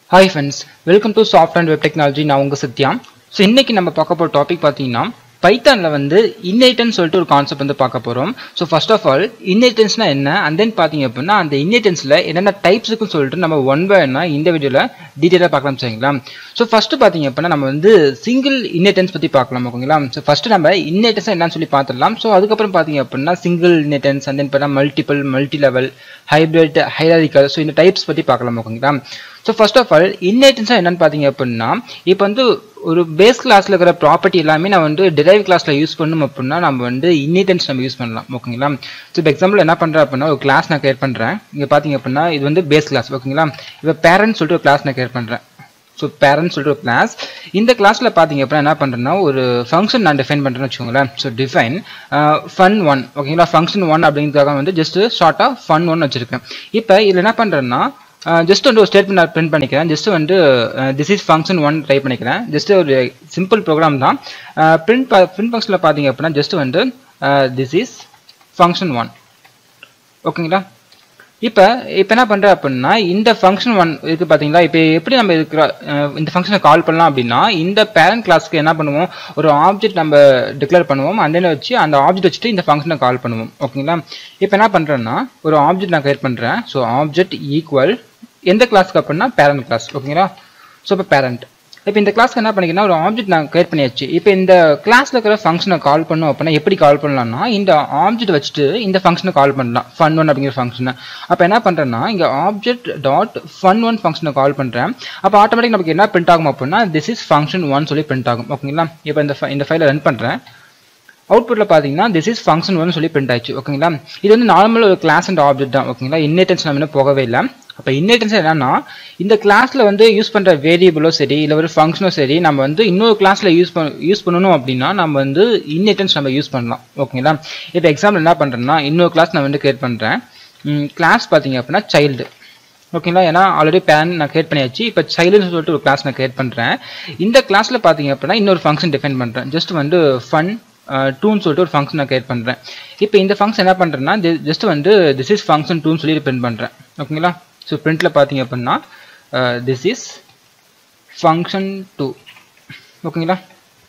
hi friends welcome to soft and web technology நான் உங்கள் Sathya so இன்னைக்கு நம்ம பார்க்க போகிற டாபிக் பார்த்தீங்கன்னா பைத்தானில் வந்து இன்னைட்டன்ஸ் சொல்லிட்டு ஒரு கான்செப்ட் வந்து பார்க்க போகிறோம் ஸோ ஃபர்ஸ்ட் ஆஃப் ஆல் இன்னைட்டன்ஸ்னா என்ன அண்ட் தென் பார்த்தீங்க அப்படின்னா அந்த இன்னைட்டன்ஸில் என்னென்ன டைப்ஸ் இருக்குன்னு சொல்லிட்டு நம்ம ஒன் பை ஒன்னா இந்த வீடியோவில் டீட்டெயிலாக பார்க்கலாம் சரிங்களா ஸோ ஃபஸ்ட்டு பார்த்தீங்க அப்படின்னா நம்ம வந்து சிங்கிள் இன்னைட்டன்ஸ் பற்றி பார்க்கலாம் ஓகேங்களா ஸோ ஃபஸ்ட்டு நம்ம இன்னைட்டன்ஸ் என்னன்னு சொல்லி பார்த்துடலாம் ஸோ அதுக்கப்புறம் பார்த்தீங்க அப்படின்னா சிங்கிள் இன்னைட்டன்ஸ் அண்ட் தென் பார்த்தா multiple multi level hybrid hierarchical so இந்த டைப்ஸ் பற்றி பார்க்கலாம் ஓகேங்களா ஸோ ஃபர்ஸ்ட் ஆஃப் ஆல் இன்னேட்டன்ஸாக என்னன்னு பார்த்தீங்க அப்படின்னா இப்போ வந்து ஒரு பேஸ் கிளாஸில் இருக்கிற ப்ராப்பர்ட்டி எல்லாமே நான் வந்து டிரைவ் கிளாஸில் யூஸ் பண்ணணும் அப்படின்னா நம்ம வந்து இன்னேட்டன்ஸ் நம்ம யூஸ் பண்ணலாம் ஓகேங்களா ஸோ இப்போ எக்ஸாம்பிள் என்ன பண்ணுறேன் அப்படின்னா ஒரு கிளாஸ் நான் கிரியேட் பண்ணுறேன் இங்கே பார்த்தீங்க அப்படின்னா இது வந்து பேஸ் கிளாஸ் ஓகேங்களா இப்போ பேரண்ட் சொல்லிட்டு ஒரு கிளாஸ் நான் கிரியேட் பண்ணுறேன் ஸோ பேரண்ட் சொல்லிட்டு ஒரு கிளாஸ் இந்த கிளாஸில் பார்த்தீங்க அப்படின்னா என்ன பண்ணுறேன்னா ஒரு ஃபங்க்ஷன் நான் டிஃபைன் பண்ணுறேன்னு வச்சுக்கோங்களேன் ஸோ டிஃபைன் ஃபன் ஒன் ஓகேங்களா ஃபங்க்ஷன் ஒன் அப்படிங்கிறதுக்காக வந்து ஜஸ்ட் ஷார்ட்டாக ஃபன் ஒன் வச்சுருக்கேன் இப்போ இதில் என்ன பண்ணுறேன்னா ஜஸ்ட் வந்து ஒரு ஸ்டேட்மெண்ட் நான் பிரிண்ட் பண்ணிக்கிறேன் ஜஸ்ட் வந்து this is function one try பண்ணிக்கிறேன் ஜஸ்ட் ஒரு சிம்பிள் ப்ரோக்ராம் தான் பிரிண்ட் பிரிண்ட் ஃபங்க்ஷனில் பார்த்தீங்க அப்படின்னா ஜஸ்ட் வந்து திஸ் இஸ் ஃபங்க்ஷன் ஒன் ஓகேங்களா இப்போ இப்போ என்ன பண்ணுறேன் அப்படின்னா இந்த ஃபங்க்ஷன் ஒன் இருக்குது பார்த்தீங்களா இப்போ எப்படி நம்ம இருக்கிற இந்த ஃபங்க்ஷனை கால் பண்ணலாம் அப்படின்னா இந்த பேரண்ட் கிளாஸ்க்கு என்ன பண்ணுவோம் ஒரு ஆப்ஜெக்ட் நம்ம டிக்ளேர் பண்ணுவோம் அந்த வச்சு அந்த ஆப்ஜெக்ட் வச்சுட்டு இந்த ஃபங்க்ஷனை கால் பண்ணுவோம் ஓகேங்களா இப்போ என்ன பண்ணுறேன்னா ஒரு ஆப்ஜெக்ட் நான் கிரியேட் பண்ணுறேன் ஸோ ஆப்ஜெக்ட் ஈக்குவல் எந்த கிளாஸ்க்கு அப்படின்னா பேரண்ட் கிளாஸ் ஓகேங்களா ஸோ இப்போ பேரண்ட் இப்போ இந்த கிளாஸ்க்கு என்ன பண்ணிக்கிறேன்னா ஒரு ஆப்ஜெக்ட் நான் கிரியேட் பண்ணியாச்சு இப்போ இந்த கிளாஸில் இருக்கிற ஃபங்க்ஷனை கால் பண்ணோம் அப்படின்னா எப்படி கால் பண்ணலாம்னா இந்த ஆப்ஜெக்ட் வச்சுட்டு இந்த ஃபங்க்ஷனை கால் பண்ணலாம் ஃபன் ஒன் அப்படிங்கிற ஃபங்க்ஷனை அப்போ என்ன பண்ணுறேன்னா இங்கே ஆப்ஜெக்ட் டாட் ஃபன் ஒன் ஃபங்க்ஷனை கால் பண்ணுறேன் அப்போ ஆட்டோமேட்டிக் நமக்கு என்ன பிரிண்ட் ஆகும் அப்படின்னா திஸ் இஸ் ஃபங்க்ஷன் ஒன் சொல்லி பிரிண்ட் ஆகும் ஓகேங்களா இப்போ இந்த இந்த ஃபைலை ரன் பண்ணுறேன் அவுட்புட்டில் பார்த்தீங்கன்னா திஸ் இஸ் ஃபங்க்ஷன் ஒன் சொல்லி பிரிண்ட் ஆயிடுச்சு ஓகேங்களா இது வந்து நார்மல் ஒரு கிளாஸ் அண்ட் ஆப்ஜெக்ட் தான் ஓகேங்களா இன்னேட்டன்ஸ் நம்ம இன்னும் போகவே இல்லை அப்போ இன்னேட்டன்ஸ் என்னன்னா இந்த கிளாஸில் வந்து யூஸ் பண்ணுற வேரியபிளோ சரி இல்லை ஒரு ஃபங்க்ஷனோ சரி நம்ம வந்து இன்னொரு கிளாஸில் யூஸ் பண்ண யூஸ் பண்ணணும் அப்படின்னா நம்ம வந்து இன்னேட்டன்ஸ் நம்ம யூஸ் பண்ணலாம் ஓகேங்களா இப்போ எக்ஸாம்பிள் என்ன பண்ணுறேன்னா இன்னொரு கிளாஸ் நான் வந்து கிரியேட் பண்ணுறேன் கிளாஸ் பார்த்தீங்க அப்படின்னா சைல்டு ஓகேங்களா ஏன்னா ஆல்ரெடி பேன் நான் கிரியேட் பண்ணியாச்சு இப்போ சைல்டுன்னு சொல்லிட்டு ஒரு கிளாஸ் நான் கிரியேட் பண்ணுறேன் இந்த கிளாஸில் பார்த்தீங்க அப்படின்னா இன்னொரு ஃபங்க்ஷன் டிஃபைன் பண்ணுறேன் ஜஸ்ட் வந்து ஃபன் டூன்னு சொல்லிட்டு ஒரு ஃபங்க்ஷன் நான் கிரியேட் பண்ணுறேன் இப்போ இந்த ஃபங்க்ஷன் என்ன பண்ணுறேன்னா ஜஸ்ட் வந்து திஸ் இஸ் ஃபங்க்ஷன் டூன்னு சொல்லி பிரிண்ட் பண்ணுறேன் ஓகேங்களா ஸோ பிரிண்ட்டில் பார்த்தீங்க அப்படின்னா திஸ் இஸ் ஃபங்க்ஷன் டூ ஓகேங்களா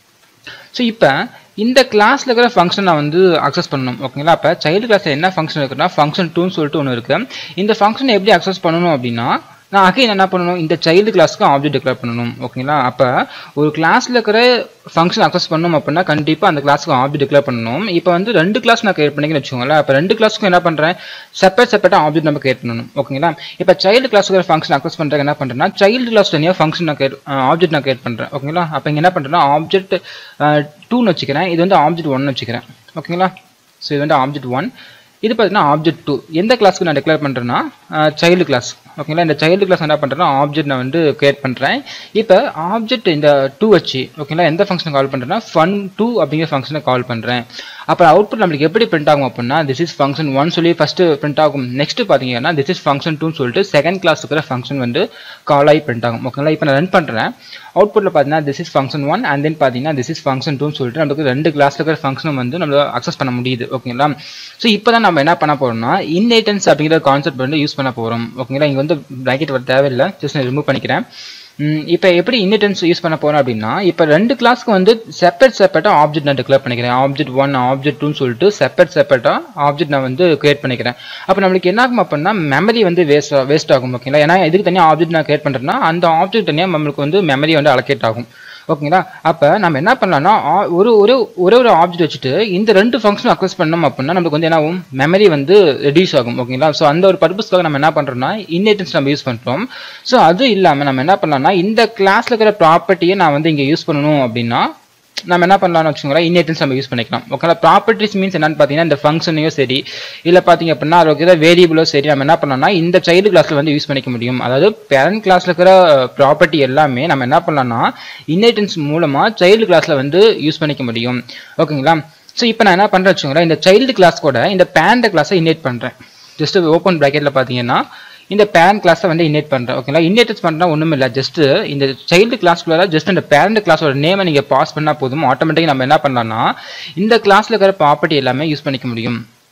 ஸோ இப்போ இந்த கிளாஸில் இருக்கிற ஃபங்க்ஷன் நான் வந்து அக்சஸ் பண்ணணும் ஓகேங்களா அப்போ சைல்டு கிளாஸில் என்ன ஃபங்க்ஷன் இருக்குன்னா ஃபங்க்ஷன் டூன்னு சொல்லிட்டு ஒன்று இருக்குது இந்த ஃபங்க்ஷனை எப்படி அக்சஸ் பண்ணணும் அப்படின்னா நான் அகைன் என்ன பண்ணணும் இந்த சைல்டு கிளாஸ்க்கு ஆப்ஜெக்ட் டிக்ளேர் பண்ணணும் ஓகேங்களா அப்போ ஒரு கிளாஸில் இருக்கிற ஃபங்க்ஷன் அக்சஸ் பண்ணணும் அப்படின்னா கண்டிப்பாக அந்த கிளாஸ்க்கு ஆப்ஜெக்ட் டிக்ளேர் பண்ணணும் இப்போ வந்து ரெண்டு கிளாஸ் நான் கிரியேட் பண்ணிக்கன்னு வச்சுக்கோங்களேன் அப்போ ரெண்டு கிளாஸ்க்கும் என்ன பண்ணுறேன் செப்பரேட் செப்பரேட்டாக ஆப்ஜெக்ட் நம்ம கிரியேட் பண்ணணும் ஓகேங்களா இப்போ சைல்டு கிளாஸ் இருக்கிற ஃபங்க்ஷன் அக்சஸ் பண்ணுறதுக்கு என்ன பண்ணுறேன்னா சைல்டு கிளாஸ் தனியாக ஃபங்க்ஷன் நான் கிரியேட் ஆப்ஜெக்ட் நான் கிரியேட் பண்ணுறேன் ஓகேங்களா அப்போ இங்கே என்ன பண்ணுறேன்னா ஆப்ஜெக்ட் டூன்னு வச்சுக்கிறேன் இது வந்து ஆப்ஜெக்ட் ஒன் வச்சுக்கிறேன் ஓகேங்களா ஸோ இது வந்து ஆப்ஜெக்ட் ஒன் இது பார்த்தீங்கன்னா ஆப்ஜெக்ட் டூ எந்த கிளாஸ்க்கு நான் டிக்ளேர் பண்ணுறேன்னா சைல்டு கிளாஸ் ஓகேங்களா இந்த சைல்டு கிளாஸ் என்ன பண்ணுறேன்னா ஆப்ஜெக்ட் நான் வந்து கிரியேட் பண்ணுறேன் இப்போ ஆப்ஜெக்ட் இந்த டூ வச்சு ஓகேங்களா எந்த ஃபங்க்ஷன் கால் பண்ணுறேன்னா ஃபன் டூ அப்படிங்கிற ஃபங்க்ஷனை கால் பண்ணுறேன் அப்போ அவுட்புட் நம்மளுக்கு எப்படி பிரிண்ட் ஆகும் அப்படின்னா திஸ் இஸ் ஃபங்க்ஷன் ஒன் சொல்லி ஃபஸ்ட்டு பிரிண்ட் ஆகும் நெக்ஸ்ட் பார்த்தீங்கன்னா திஸ் இஸ் ஃபங்க்ஷன் டூன்னு சொல்லிட்டு செகண்ட் கிளாஸ் இருக்கிற ஃபங்க்ஷன் வந்து கால் ஆகி பிரிண்ட் ஆகும் ஓகேங்களா இப்போ நான் ரன் பண்ணுறேன் அவுட்புட்டில் பார்த்தீங்கன்னா this is function one and then பார்த்தீங்கன்னா திஸ் இஸ் ஃபங்க்ஷன் டூன்னு சொல்லிட்டு நமக்கு ரெண்டு கிளாஸில் இருக்கிற ஃபங்க்ஷனும் வந்து நம்ம அக்சஸ் பண்ண முடியுது ஓகேங்களா ஸோ இப்போ தான் நம்ம என்ன பண்ண போகிறோம்னா இன்னேட்டன்ஸ் அப்படிங்கிற கான்செப்ட் வந்து யூஸ் பண்ண போகிறோம் ஓகேங்களா இங்கே வந்து ப்ராக்கெட் வர தேவையில்லை ஜஸ்ட் நான் ரிமூவ் பண்ணிக்கிறேன் இப்போ எப்படி இன்னிட்டன்ஸ் யூஸ் பண்ண போகிறோம் அப்படின்னா இப்போ ரெண்டு கிளாஸ்க்கு வந்து செப்பரேட் செப்பரேட்டாக ஆப்ஜெக்ட் நான் டிக்ளேர் பண்ணிக்கிறேன் ஆப்ஜெக்ட் ஒன் ஆப்ஜெக்ட் டூன்னு சொல்லிட்டு செப்பரேட் செப்பரேட்டாக ஆப்ஜெக்ட் நான் வந்து கிரியேட் பண்ணிக்கிறேன் அப்போ நம்மளுக்கு என்ன ஆகும் அப்படின்னா மெமரி வந்து வேஸ்ட் வேஸ்ட் ஆகும் ஓகேங்களா ஏன்னா இதுக்கு தனியாக ஆப்ஜெக்ட் நான் கிரியேட் பண்ணுறேன்னா அந்த ஆப்ஜெக்ட் தனியாக நம்மளுக்கு வந்து மெமரி வந்து அலோகேட் ஆகும் ஓகேங்களா அப்போ நம்ம என்ன பண்ணலாம்னா ஒரு ஒரு ஒரே ஒரு ஆப்ஜெக்ட் வச்சுட்டு இந்த ரெண்டு ஃபங்க்ஷன் அக்சஸ் பண்ணோம் அப்படின்னா நமக்கு வந்து என்ன ஆகும் மெமரி வந்து ரெடியூஸ் ஆகும் ஓகேங்களா ஸோ அந்த ஒரு பர்பஸ்க்காக நம்ம என்ன பண்ணுறோம்னா இன்னேட்டன்ஸ் நம்ம யூஸ் பண்ணுறோம் ஸோ அது இல்லாமல் நம்ம என்ன பண்ணலாம்னா இந்த கிளாஸில் இருக்கிற ப்ராப்பர்ட்டியை நான் வந்து இங்கே யூஸ் பண்ணணும் அப்படின்னா நம்ம என்ன பண்ணலாம்னு வச்சுக்கோங்களேன் இன்னேட்டன்ஸ் நம்ம யூஸ் பண்ணிக்கலாம் ஓகேங்களா ப்ராப்பர்ட்டிஸ் மீன்ஸ் என்னன்னு பார்த்தீங்கன்னா இந்த ஃபங்க்ஷனையும் சரி இல்லை பார்த்தீங்க அப்படின்னா அதுக்கு ஏதாவது வேரியபிளோ சரி நம்ம என்ன பண்ணலாம்னா இந்த சைல்டு கிளாஸில் வந்து யூஸ் பண்ணிக்க முடியும் அதாவது பேரண்ட் கிளாஸில் இருக்கிற ப்ராப்பர்ட்டி எல்லாமே நம்ம என்ன பண்ணலாம்னா இன்னேட்டன்ஸ் மூலமாக சைல்டு கிளாஸில் வந்து யூஸ் பண்ணிக்க முடியும் ஓகேங்களா ஸோ இப்போ நான் என்ன பண்ணுறேன் வச்சுக்கோங்களேன் இந்த சைல்டு கிளாஸ் கூட இந்த பேரண்ட் கிளாஸை இன்னேட் பண்ணுறேன் ஜஸ்ட் ஓப்பன் ப்ராக்கெட்டில் பார்த்தீங்கன்னா இந்த பேரண்ட் கிளாஸை வந்து இன்னேட் பண்ணுறேன் ஓகேங்களா இன்னேட்டஸ் பண்ணுறா ஒன்றும் இல்லை ஜஸ்ட் இந்த சைல்டு கிளாஸ்க்குள்ள ஜஸ்ட் அந்த பேரண்ட் கிளாஸோட நேமை நீங்கள் பாஸ் பண்ணால் போதும் ஆட்டோமேட்டிக்காக நம்ம என்ன பண்ணலாம்னா இந்த கிளாஸில் இருக்கிற ப்ராப்பர்ட்டி எல்லாமே யூஸ் பண்ணிக்க முடியும்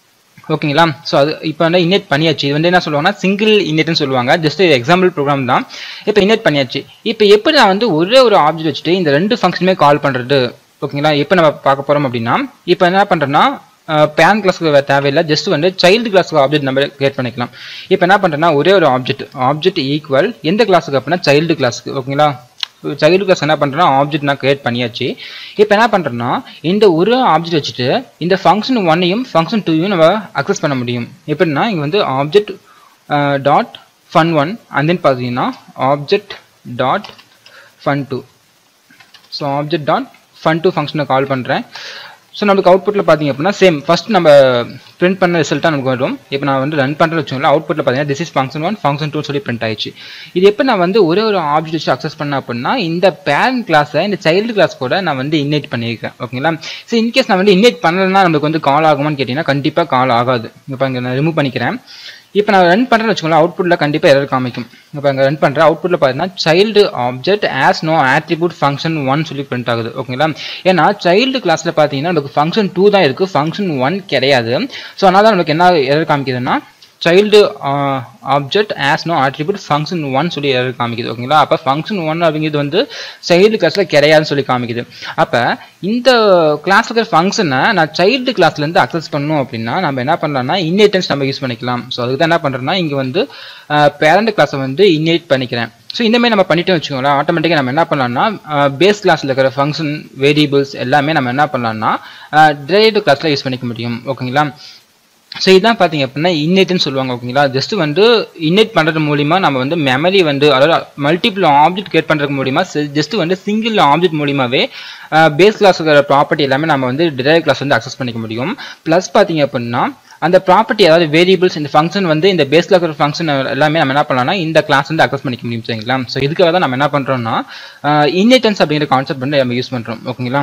ஓகேங்களா ஸோ அது இப்போ வந்து இன்னேட் பண்ணியாச்சு இது வந்து என்ன சொல்லுவாங்கன்னா சிங்கிள் இன்னேட்னு சொல்லுவாங்க ஜஸ்ட் எக்ஸாம்பிள் ப்ரோக்ராம் தான் இப்போ இன்னேட் பண்ணியாச்சு இப்போ எப்படி நான் வந்து ஒரே ஒரு ஆப்ஜெக்ட் வச்சுட்டு இந்த ரெண்டு ஃபங்க்ஷனுமே கால் பண்ணுறது ஓகேங்களா இப்போ நம்ம பார்க்க போகிறோம் அப்படின்னா இப்போ என்ன பண்ணுறேன்னா பேன் கிளாஸ்க்கு தேவையில்லை ஜஸ்ட் வந்து சைல்டு கிளாஸ்க்கு ஆப்ஜெக்ட் நம்ம கிரியேட் பண்ணிக்கலாம் இப்போ என்ன பண்ணுறேன்னா ஒரே ஒரு ஆப்ஜெக்ட் ஆப்ஜெக்ட் ஈக்குவல் எந்த கிளாஸுக்கு அப்படின்னா சைல்டு கிளாஸ்க்கு ஓகேங்களா சைல்டு கிளாஸ் என்ன பண்ணுறேன்னா ஆப்ஜெக்ட் நான் கிரியேட் பண்ணியாச்சு இப்போ என்ன பண்ணுறேன்னா இந்த ஒரு ஆப்ஜெக்ட் வச்சுட்டு இந்த ஃபங்க்ஷன் ஒன்னையும் ஃபங்க்ஷன் டூவையும் நம்ம அக்சஸ் பண்ண முடியும் எப்படின்னா இங்கே வந்து object dot fun one and then பார்த்தீங்கன்னா object dot fun two so object dot fun two ஃபங்க்ஷனை கால் பண்ணுறேன் ஸோ நம்மளுக்கு அவுட்புட்டில் பார்த்தீங்க அப்படின்னா சேம் ஃபஸ்ட் நம்ம பிரிண்ட் பண்ண ரிசல்ட்டாக நமக்கு வரும் இப்போ நான் வந்து ரன் பண்ணுறது வச்சுக்கோங்களேன் அவுட்புட்டில் பார்த்தீங்கன்னா this is function one function two சொல்லி பிரிண்ட் ஆயிடுச்சு இது எப்போ நான் வந்து ஒரே ஒரு ஆப்ஜெக்ட் வச்சு அக்சஸ் பண்ணேன் அப்படின்னா இந்த பேரண்ட் கிளாஸை இந்த சைல்டு கிளாஸ் கூட நான் வந்து இன்னேட் பண்ணியிருக்கேன் ஓகேங்களா ஸோ இன்கேஸ் நான் வந்து இன்னேட் பண்ணலன்னா நம்மளுக்கு வந்து கால் ஆகுமான்னு கேட்டிங்கன்னா கண்டிப்பாக கால் ஆகாது இப்போ இங்கே நான் ரிமூவ் பண்ணிக்கிறேன் இப்போ நான் ரன் பண்ணுறேன்னு வச்சுக்கோங்களேன் அவுட்புட்டில் கண்டிப்பாக எரர் காமிக்கும் இப்போ அங்கே ரன் பண்ணுறேன் அவுட்புட்டில் பார்த்தீங்கன்னா child object has no attribute function one சொல்லி பிரிண்ட் ஆகுது ஓகேங்களா ஏன்னா சைல்டு கிளாஸில் பார்த்தீங்கன்னா நமக்கு ஃபங்க்ஷன் டூ தான் இருக்குது ஃபங்க்ஷன் ஒன் கிடையாது ஸோ அதனால தான் நமக்கு என்ன எரர் காமிக்குதுன்னா child object has no attribute function one சொல்லி எரர் காமிக்குது ஓகேங்களா அப்போ ஃபங்க்ஷன் ஒன் அப்படிங்கிறது வந்து சைல்டு கிளாஸில் கிடையாதுன்னு சொல்லி காமிக்குது அப்போ இந்த கிளாஸில் இருக்கிற ஃபங்க்ஷனை நான் சைல்டு கிளாஸ்லேருந்து அக்சஸ் பண்ணணும் அப்படின்னா நம்ம என்ன பண்ணலாம்னா இன்னேட்டன்ஸ் நம்ம யூஸ் பண்ணிக்கலாம் ஸோ அதுக்கு தான் என்ன பண்ணுறேன்னா இங்கே வந்து பேரண்ட் கிளாஸை வந்து இன்னேட் பண்ணிக்கிறேன் ஸோ இந்த மாதிரி நம்ம பண்ணிட்டோம் வச்சுக்கோங்களேன் ஆட்டோமேட்டிக்காக நம்ம என்ன பண்ணலாம்னா பேஸ் கிளாஸில் இருக்கிற ஃபங்க்ஷன் வேரியபிள்ஸ் எல்லாமே நம்ம என்ன பண்ணலாம்னா டிரைவ்டு கிளாஸில் யூஸ் பண்ணிக்க முடியும் ஓகேங்களா ஸோ இதான் பார்த்தீங்க அப்படின்னா இன்னேட்னு சொல்லுவாங்க ஓகேங்களா ஜஸ்ட் வந்து இன்னேட் பண்ணுறது மூலிமா நம்ம வந்து மெமரி வந்து அதாவது மல்டிபிள் ஆப்ஜெக்ட் கிரியேட் பண்ணுறது மூலிமா ஜஸ்ட் வந்து சிங்கிள் ஆப்ஜெக்ட் மூலியமாவே பேஸ் கிளாஸ் இருக்கிற ப்ராப்பர்ட்டி எல்லாமே நம்ம வந்து டிரைவ் கிளாஸ் வந்து அக்சஸ் பண்ணிக்க முடியும் ப்ளஸ் பார்த்தீங்க அப்படின்னா அந்த ப்ராப்பர்ட்டி அதாவது வேரியபிள்ஸ் இந்த ஃபங்க்ஷன் வந்து இந்த பேஸ்ல இருக்கிற ஃபங்க்ஷன் எல்லாமே நம்ம என்ன பண்ணலாம்னா இந்த கிளாஸ் வந்து அக்சஸ் பண்ணிக்க முடியும் சரிங்களா ஸோ இதுக்காக தான் நம்ம என்ன பண்ணுறோம்னா இன்னேட்டன்ஸ் அப்படிங்கிற கான்செப்ட் வந்து நம்ம யூஸ் பண்ணுறோம் ஓகேங்களா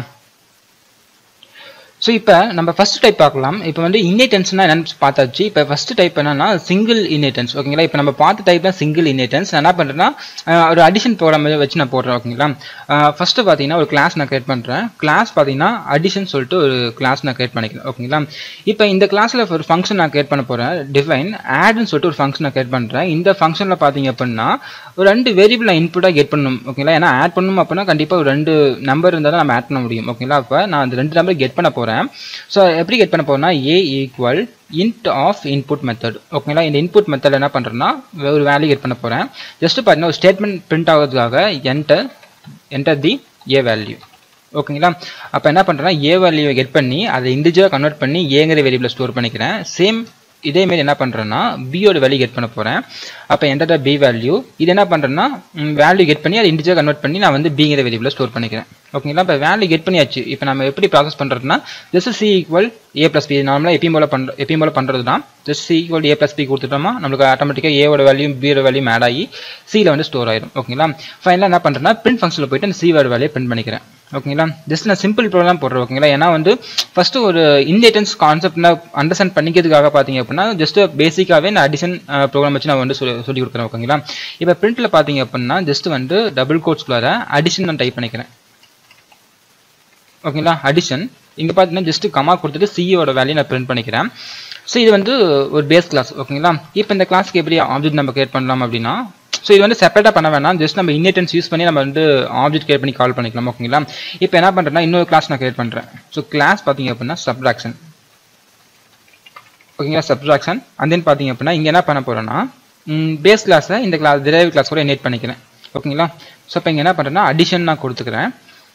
ஸோ இப்போ நம்ம ஃபர்ஸ்ட் டைப் பார்க்கலாம் இப்போ வந்து இன்னேட்டன்ஸ்னா என்னன்னு பார்த்தாச்சு இப்போ ஃபர்ஸ்ட் டைப் என்னன்னா சிங்கிள் இன்னேட்டன்ஸ் ஓகேங்களா இப்போ நம்ம பார்த்த டைப் தான் சிங்கிள் இன்னேட்டன்ஸ் நான் என்ன பண்ணுறேன்னா ஒரு அடிஷன் ப்ரோக்ராம் வச்சு நான் போடுறேன் ஓகேங்களா ஃபர்ஸ்ட் பார்த்தீங்கன்னா ஒரு கிளாஸ் நான் கிரியேட் பண்ணுறேன் கிளாஸ் பார்த்தீங்கன்னா அடிஷன் சொல்லிட்டு ஒரு கிளாஸ் நான் கிரியேட் பண்ணிக்கிறேன் ஓகேங்களா இப்போ இந்த கிளாஸில் ஒரு ஃபங்க்ஷன் நான் கிரியேட் பண்ண போகிறேன் டிஃபைன் ஆட்னு சொல்லிட்டு ஒரு ஃபங்க்ஷன் நான் கிரியேட் பண்ணுறேன் இந்த ஃபங்க்ஷனில் பார்த்தீங்க அப்படின்னா ஒரு ரெண்டு வேரியபிள் நான் இன்புட்டாக கெட் பண்ணணும் ஓகேங்களா ஏன்னா ஆட் பண்ணணும் அப்படின்னா கண்டிப்பாக ஒரு ரெண்டு நம்பர் இருந்தால் தான் நம்ம ஆட் பண்ண முடியும் ஓகேங்களா அப்போ நான் அந்த ரெண்டு நம்பர் கெட் பண்ண போகிறேன் ஸோ எப்படி கெட் பண்ண போறேன்னா a equal int of input method ஓகேங்களா இந்த இன்புட் மெத்தட் என்ன பண்ணுறேன்னா ஒரு வேல்யூ கெட் பண்ண போகிறேன் ஜஸ்ட் பார்த்தீங்கன்னா ஒரு ஸ்டேட்மெண்ட் பிரிண்ட் ஆகிறதுக்காக enter enter the a value ஓகேங்களா அப்போ என்ன பண்ணுறேன்னா ஏ வேல்யூவை கெட் பண்ணி அதை இண்டிஜுவலாக கன்வெர்ட் பண்ணி ஏங்கிற வேரியபிளை ஸ்டோர் பண்ணிக்கிறேன் சேம் இதேமாரி என்ன பண்ணுறேன்னா பியோட வேல்யூ கெட் பண்ண போகிறேன் அப்போ என்டர் பி வேல்யூ இது என்ன பண்ணுறேன்னா வேல்யூ கெட் பண்ணி அதை இண்டிஜுவல் கன்வெர்ட் பண்ணி நான் வந்து பிங்கிற வேரியபிளை ஸ்டோர் பண்ணிக்கிறேன் ஓகேங்களா இப்போ வேல்யூ கெட் பண்ணியாச்சு இப்போ நம்ம எப்படி ப்ராசஸ் பண்ணுறதுனா just c equal a plus b நார்மலாக எப்பயும் போல பண்ணுற எப்பயும் போல பண்ணுறது தான் just c equal a plus b கொடுத்துட்டோமா நம்மளுக்கு ஆட்டோமேட்டிக்காக ஏவோட வேல்யூ பியோட வேல்யூ ஆட் ஆகி சியில் வந்து ஸ்டோர் ஆயிடும் ஓகேங்களா ஃபைனலாக என்ன பண்ணுறேன்னா பிரிண்ட் ஃபங்க்ஷனில் போயிட்டு அந்த சிவோட வேல்யூ பிரிண்ட் பண்ணிக்கிறேன் ஓகேங்களா ஜஸ்ட் நான் சிம்பிள் ப்ரோக்ராம் போடுறேன் ஓகேங்களா ஏன்னா வந்து ஃபர்ஸ்ட் ஒரு இன்டேட்டன்ஸ் கான்செப்ட் அண்டர்ஸ்டாண்ட் பண்ணிக்கிறதுக்காக பார்த்தீங்க அப்படின்னா ஜஸ்ட் பேசிக்காகவே நான் அடிஷன் ப்ரோக்ராம் வச்சு நான் வந்து சொல்லி சொல்லி கொடுக்குறேன் ஓகேங்களா இப்போ பிரிண்ட்ல பார்த்தீங்க அப்படின்னா ஜஸ்ட் வந்து டபுள் கோட்ஸ்குள்ளார அடிஷன் நான் டைப் பண்ணிக்கிறேன் ஓகேங்களா அடிஷன் இங்கே பார்த்தீங்கன்னா ஜஸ்ட் கமா கொடுத்துட்டு சியோட வேல்யூ நான் பிரிண்ட் பண்ணிக்கிறேன் ஸோ இது வந்து ஒரு பேஸ் கிளாஸ் ஓகேங்களா இப்போ இந்த கிளாஸ்க்கு எப்படி ஆப்ஜெக்ட் நம்ம கிரியேட் பண்ணலாம் அப்படின்னா ஸோ இது வந்து செப்பரேட்டாக பண்ண வேணாம் ஜஸ்ட் நம்ம இன்னேட்டன்ஸ் யூஸ் பண்ணி நம்ம வந்து ஆப்ஜெக்ட் கிரியேட் பண்ணி கால் பண்ணிக்கலாம் ஓகேங்களா இப்போ என்ன பண்ணுறேன்னா இன்னொரு கிளாஸ் நான் கிரியேட் பண்ணுறேன் ஸோ கிளாஸ் பார்த்தீங்க அப்படின்னா சப்ராக்ஷன் ஓகேங்களா சப்ராக்ஷன் அண்ட் தென் பார்த்தீங்க அப்படின்னா இங்கே என்ன பண்ண போகிறேன்னா பேஸ் கிளாஸை இந்த கிளாஸ் டிரைவ் கிளாஸ் கூட இன்னேட் பண்ணிக்கிறேன் ஓகேங்களா ஸோ இப்போ இங்கே என்ன பண்ணுறேன்னா அடிஷன் நான் கொடுத்துக்கிறேன்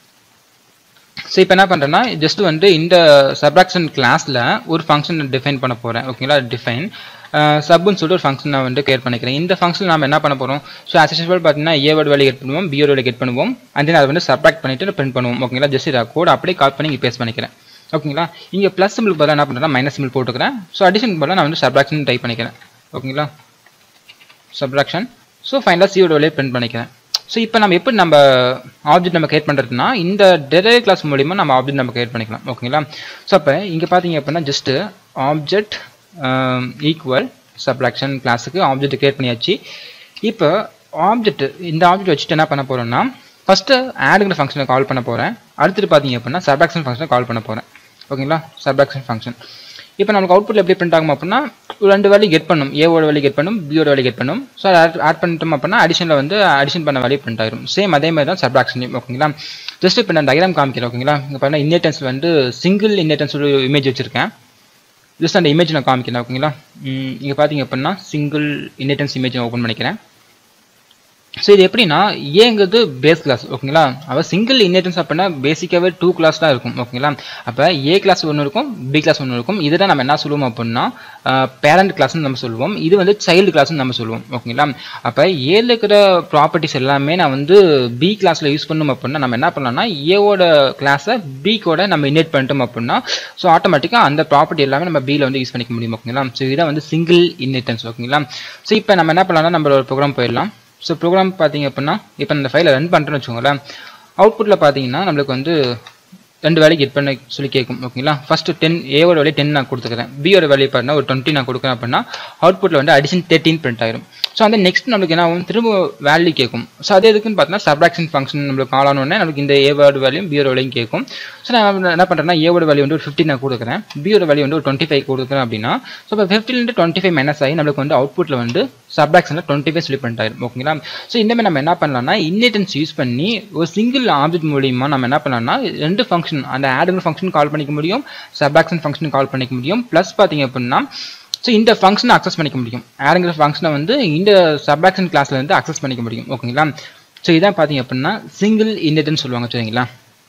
ஸோ இப்போ என்ன பண்ணுறேன்னா ஜஸ்ட் வந்து இந்த சப்ராக்ஷன் கிளாஸில் ஒரு ஃபங்க்ஷன் டிஃபைன் பண்ண போகிறேன் ஓகேங்களா டிஃபைன் சப்னு சொல்லிட்டு ஒரு ஃபங்க்ஷன் நான் வந்து கிரியேட் பண்ணிக்கிறேன் இந்த ஃபங்க்ஷன் நம்ம என்ன பண்ண போகிறோம் ஸோ ஆஸ் யூஸ்வல் பார்த்தீங்கன்னா ஏவோட வேலை கெட் பண்ணுவோம் பியோட வேலை கெட் பண்ணுவோம் அண்ட் தென் அதை வந்து சப்ராக்ட் பண்ணிட்டு பிரிண்ட் பண்ணுவோம் ஓகேங்களா ஜஸ்ட் இதை கோட் அப்படியே கால் பண்ணி இங்கே பேஸ்ட் பண்ணிக்கிறேன் ஓகேங்களா இங்கே ப்ளஸ் சிம்பிள் பதிலாக என்ன பண்ணுறேன்னா மைனஸ் சிம்பிள் போட்டுக்கிறேன் ஸோ அடிஷனுக்கு பதிலாக நான் வந்து சப்ராக்ஷன் டைப் பண்ணிக்கிறேன் ஓகேங்களா சப்ராக்ஷன் ஸோ ஃபைனலாக சியோட வேலையை பிரிண்ட் பண்ணிக்கிறேன் ஸோ இப்போ நம்ம எப்படி நம்ம ஆப்ஜெக்ட் நம்ம கிரியேட் பண்ணுறதுனா இந்த டெரைவ் கிளாஸ் மூலிமா நம்ம ஆப்ஜெக்ட் நம்ம கிரியேட் பண்ணிக்கலாம் ஓகேங்களா ஸோ அப்போ இங்கே பார்த்தீங்க அப்படின்னா ஜஸ்ட்டு ஆப்ஜெக்ட் ஈக்குவல் சப்ராக்ஷன் கிளாஸுக்கு ஆப்ஜெக்ட் கிரியேட் பண்ணியாச்சு இப்போ ஆப்ஜெக்ட் இந்த ஆப்ஜெக்ட் வச்சுட்டு என்ன பண்ண போகிறோம்னா ஃபஸ்ட்டு ஆடுங்கிற ஃபங்க்ஷனை கால் பண்ண போகிறேன் அடுத்துட்டு பார்த்தீங்க அப்படின்னா சப்ராக்ஷன் ஃபங்க்ஷனை கால் பண்ண போகிறேன் ஓகேங்களா சப்ராக்ஷன் ஃபங்க்ஷன் இப்போ நமக்கு அவுட்புட்டில் எப்படி பிரிண்ட் ஆகும் அப்படின்னா ஒரு ரெண்டு வேல்யூ கெட் பண்ணும் ஏவோட வேல்யூ கெட் பண்ணும் பியோட வேல்யூ கெட் பண்ணும் ஸோ ஆட் ஆட் பண்ணிட்டோம் அப்படின்னா அடிஷனில் வந்து அடிஷன் பண்ண வேல்யூ பிரிண்ட் ஆயிரும் சேம் அதே மாதிரி தான் சப்ராக்ஷன் ஓகேங்களா ஜஸ்ட் இப்போ நான் டயக்ராம் காமிக்கிறேன் ஓகேங்களா இங்கே பார்த்தீங்கன்னா இன்னேட்டன்ஸில் வந்து சிங்கிள் இன்னேட்டன்ஸ் ஒரு இமேஜ் வச்சிருக்கேன் ஜஸ்ட் அந்த இமேஜ் நான் காமிக்கிறேன் ஓகேங்களா இங்கே பார்த்தீங்க அப்படின்னா சிங்கிள் இன்னேட்டன்ஸ் இமேஜ் நான் ஓப்பன் பண்ணிக்கிறேன் ஸோ இது எப்படின்னா ஏங்கிறது பேஸ் கிளாஸ் ஓகேங்களா அப்போ சிங்கிள் இன்னேட்டன்ஸ் அப்படின்னா பேசிக்காகவே டூ கிளாஸ் தான் இருக்கும் ஓகேங்களா அப்போ ஏ கிளாஸ் ஒன்று இருக்கும் பி கிளாஸ் ஒன்று இருக்கும் இதை தான் நம்ம என்ன சொல்லுவோம் அப்படின்னா பேரண்ட் கிளாஸ்னு நம்ம சொல்லுவோம் இது வந்து சைல்டு கிளாஸ்னு நம்ம சொல்லுவோம் ஓகேங்களா அப்போ ஏல இருக்கிற ப்ராப்பர்ட்டிஸ் எல்லாமே நான் வந்து பி கிளாஸில் யூஸ் பண்ணோம் அப்படின்னா நம்ம என்ன பண்ணலாம்னா ஏவோட கிளாஸை பிக்கோட நம்ம இன்னேட் பண்ணிட்டோம் அப்படின்னா ஸோ ஆட்டோமேட்டிக்காக அந்த ப்ராப்பர்ட்டி எல்லாமே நம்ம பியில் வந்து யூஸ் பண்ணிக்க முடியும் ஓகேங்களா ஸோ இதுதான் வந்து சிங்கிள் இன்னேட்டன்ஸ் ஓகேங்களா ஸோ இப்போ நம்ம என்ன பண்ணலாம்னா நம்ம ஒரு ப்ரோக்ராம் போயிடலாம் ஸோ ப்ரோக்ராம் பார்த்தீங்க அப்படின்னா இப்போ இந்த ஃபைலை ரன் பண்ணுறேன்னு வச்சுக்கோங்களேன் அவுட்புட்டில் பார்த்தீங்கன்னா நம்மளுக்கு வந்து ரெண்டு வேலைக்கு கெட் பண்ண சொல்லி கேட்கும் ஓகேங்களா ஃபஸ்ட்டு டென் ஏவோட வேல்யூ டென் நான் கொடுத்துக்கிறேன் பியோட வேல்யூ பார்த்தீங்கன்னா ஒரு டுவெண்ட்டி நான் கொடுக்குறேன் அப்படின்னா அவுட்புட்டில் வந்து அடிஷன் தேர்ட்டின் பிரிண்ட் ஆயிரும் ஸோ அந்த நெக்ஸ்ட் நம்மளுக்கு என்ன ஆகும் திரும்ப வேல்யூ கேட்கும் ஸோ அது எதுக்குன்னு பார்த்தீங்கன்னா சப்ராக்ஷன் ஃபங்க்ஷன் நம்மளுக்கு கால் ஆனோடனே நமக்கு இந்த ஏவோட வேல்யூ பியோட வேலையும் கேட்கும் ஸோ நான் என்ன பண்ணுறேன்னா ஏவோட வேல்யூ வந்து ஒரு ஃபிஃப்டி நான் கொடுக்குறேன் பியோட வேல்யூ வந்து ஒரு டுவெண்ட்டி ஃபைவ் கொடுக்குறேன் அப்படின்னா ஸோ இப்போ ஃபிஃப்டிலேருந்து டுவெண்ட்டி ஃபைவ் மைனஸ் ஆகி நம்மளுக்கு வந்து அவுட்புட்டில் வந்து சப்ராக்ஷனில் டுவெண்ட்டி ஃபைவ் சொல்லி பண்ணிட்டு ஆயிரும் ஓகேங்களா ஸோ இந்த மாதிரி நம்ம என்ன பண்ணலாம்னா இன்னேட்டன்ஸ் யூஸ் பண்ணி ஒரு சிங்கிள் ஆப்ஜெக்ட் மூலியமாக நம்ம என்ன பண்ணலாம்னா ரெண்டு ஃபங்க்ஷன் அந்த ஆடுங்கிற ஃபங்க்ஷன் கால் பண்ணிக்க முடியும் சப்ராக்ஷன் ஃபங்க்ஷன் கால் பண்ணிக்க முடியும் ப்ளஸ் பார்த்தீங்க அப்படின்னா ஸோ இந்த ஃபங்க்ஷனை அக்சஸ் பண்ணிக்க முடியும் ஆடுங்கிற ஃபங்க்ஷனை வந்து இந்த சப்ராக்ஷன் கிளாஸ்ல இருந்து அக்சஸ் பண்ணிக்க முடியும் ஓகேங்களா ஸோ இதான் பார்த்தீங்க அப்படின்னா சிங்கிள் இன்னேட்டன்ஸ் சொல்லுவாங்க சரிங்களா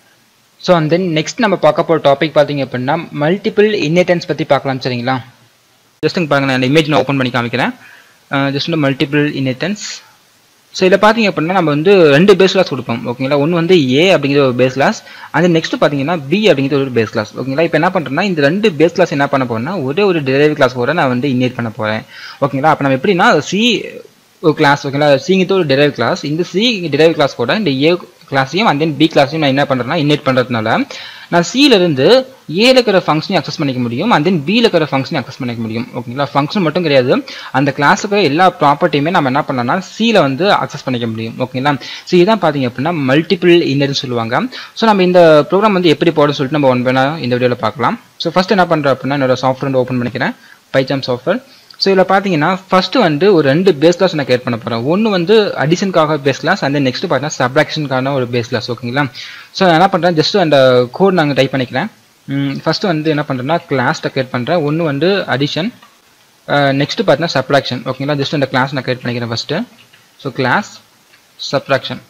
ஸோ அண்ட் தென் நெக்ஸ்ட் நம்ம பார்க்க போகிற டாபிக் பார்த்தீங்க அப்படின்னா மல்டிபிள் இன்னேட்டன்ஸ் பற்றி பார்க்கலாம் சரிங்களா ஜஸ்ட் பாருங்க நான் இமேஜ் நான் ஓப்பன் பண்ணி காமிக்கிறேன் ஜஸ்ட் வந்து மல்டிபிள் இன்னேட்டன்ஸ் ஸோ இதில் பார்த்தீங்க அப்படின்னா நம்ம வந்து ரெண்டு பேஸ் கிளாஸ் கொடுப்போம் ஓகேங்களா ஒன்று வந்து ஏ அப்படிங்கிற ஒரு பேஸ் கிளாஸ் அந்த நெக்ஸ்ட் பார்த்தீங்கன்னா பி அப்படிங்கிற ஒரு பேஸ் கிளாஸ் ஓகேங்களா இப்போ என்ன பண்ணுறேன்னா இந்த ரெண்டு பேஸ் கிளாஸ் என்ன பண்ண போறேன்னா ஒரே ஒரு டெரைவ் கிளாஸ் கூட நான் வந்து இன்னேட் பண்ண போகிறேன் ஓகேங்களா அப்போ நம்ம எப்படின்னா சி ஒரு கிளாஸ் ஓகேங்களா சிங்கிறது ஒரு டெரைவ் கிளாஸ் இந்த சி டெரைவ் கிளாஸ் கூட இந்த ஏ கிளாஸையும் அண்ட் தென் பி கிளாஸையும் நான் என்ன பண்ணுறேன்னா இன்னேட் பண்ணுறதுனால நான் சியிலிருந்து ஏல இருக்கிற ஃபங்க்ஷனையும் அக்சஸ் பண்ணிக்க முடியும் அண்ட் தென் பியில் இருக்கிற ஃபங்க்ஷனையும் அக்சஸ் பண்ணிக்க முடியும் ஓகேங்களா ஃபங்க்ஷன் மட்டும் கிடையாது அந்த கிளாஸுக்கு எல்லா ப்ராப்பர்ட்டியுமே நம்ம என்ன பண்ணலாம்னா சியில் வந்து அக்சஸ் பண்ணிக்க முடியும் ஓகேங்களா ஸோ இதான் பார்த்தீங்க அப்படின்னா மல்டிபிள் இன்னர்னு சொல்லுவாங்க ஸோ நம்ம இந்த ப்ரோக்ராம் வந்து எப்படி போடணும்னு சொல்லிட்டு நம்ம ஒன் பண்ண இந்த வீடியோவில் பார்க்கலாம் ஸோ ஃபஸ்ட் என்ன பண்ணுறேன் அப்படின்னா என்னோட சாஃப்ட்வேர் வந்து ஓப்பன் பண்ணிக்கிறேன் பைஜாம் சாஃப்ட்வேர் ஸோ இதில் பார்த்தீங்கன்னா ஃபஸ்ட்டு வந்து ஒரு ரெண்டு பேஸ் கிளாஸ் நான் கிரியேட் பண்ண போகிறேன் ஒன்று வந்து அடிஷனுக்காக பேஸ் கிளாஸ் அண்ட் நெக்ஸ்ட் பார்த்தீங்கன்னா சப்ராக்ஷனுக்கான ஒரு பேஸ் கிளாஸ் ஓகேங்களா ஸோ நான் என்ன பண்ணுறேன் ஜஸ்ட் அந்த கோட் நாங்கள் டைப் பண்ணிக்கிறேன் ஃபஸ்ட்டு வந்து என்ன பண்ணுறேன்னா கிளாஸ்ட்டை கிரியேட் பண்ணுறேன் ஒன்று வந்து அடிஷன் நெக்ஸ்ட் பார்த்தீங்கன்னா சப்ராக்ஷன் ஓகேங்களா ஜஸ்ட் அந்த கிளாஸ் நான் கிரியேட் பண்ணிக்கிறேன் ஃபஸ்ட்டு ஸோ கிளாஸ் சப்ராக்ஷன்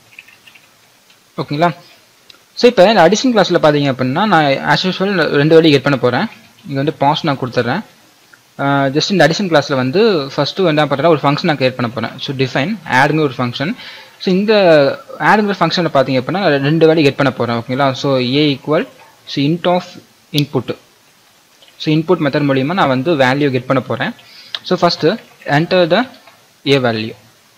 ஓகேங்களா ஸோ இப்போ இந்த அடிஷன் கிளாஸில் பார்த்தீங்க அப்படின்னா நான் ஆஸ் யூஸ்வல் ரெண்டு வழி கெட் பண்ண போகிறேன் இங்கே வந்து பாஸ் நான் கொடுத்துட்றேன் ஜஸ்ட் இந்த அடிஷன் கிளாஸில் வந்து ஃபஸ்ட்டு என்ன பண்ணுறேன் ஒரு ஃபங்க்ஷன் நான் கிரியேட் பண்ண போகிறேன் ஸோ டிஃபைன் ஆடுங்கிற ஒரு ஃபங்க்ஷன் ஸோ இந்த ஆடுங்கிற ஃபங்க்ஷனில் பார்த்தீங்க அப்படின்னா ரெண்டு வேலை கெட் பண்ண போகிறேன் ஓகேங்களா so a equal so int of input so input method மூலியமாக நான் வந்து வேல்யூ கெட் பண்ண போகிறேன் so first enter the a value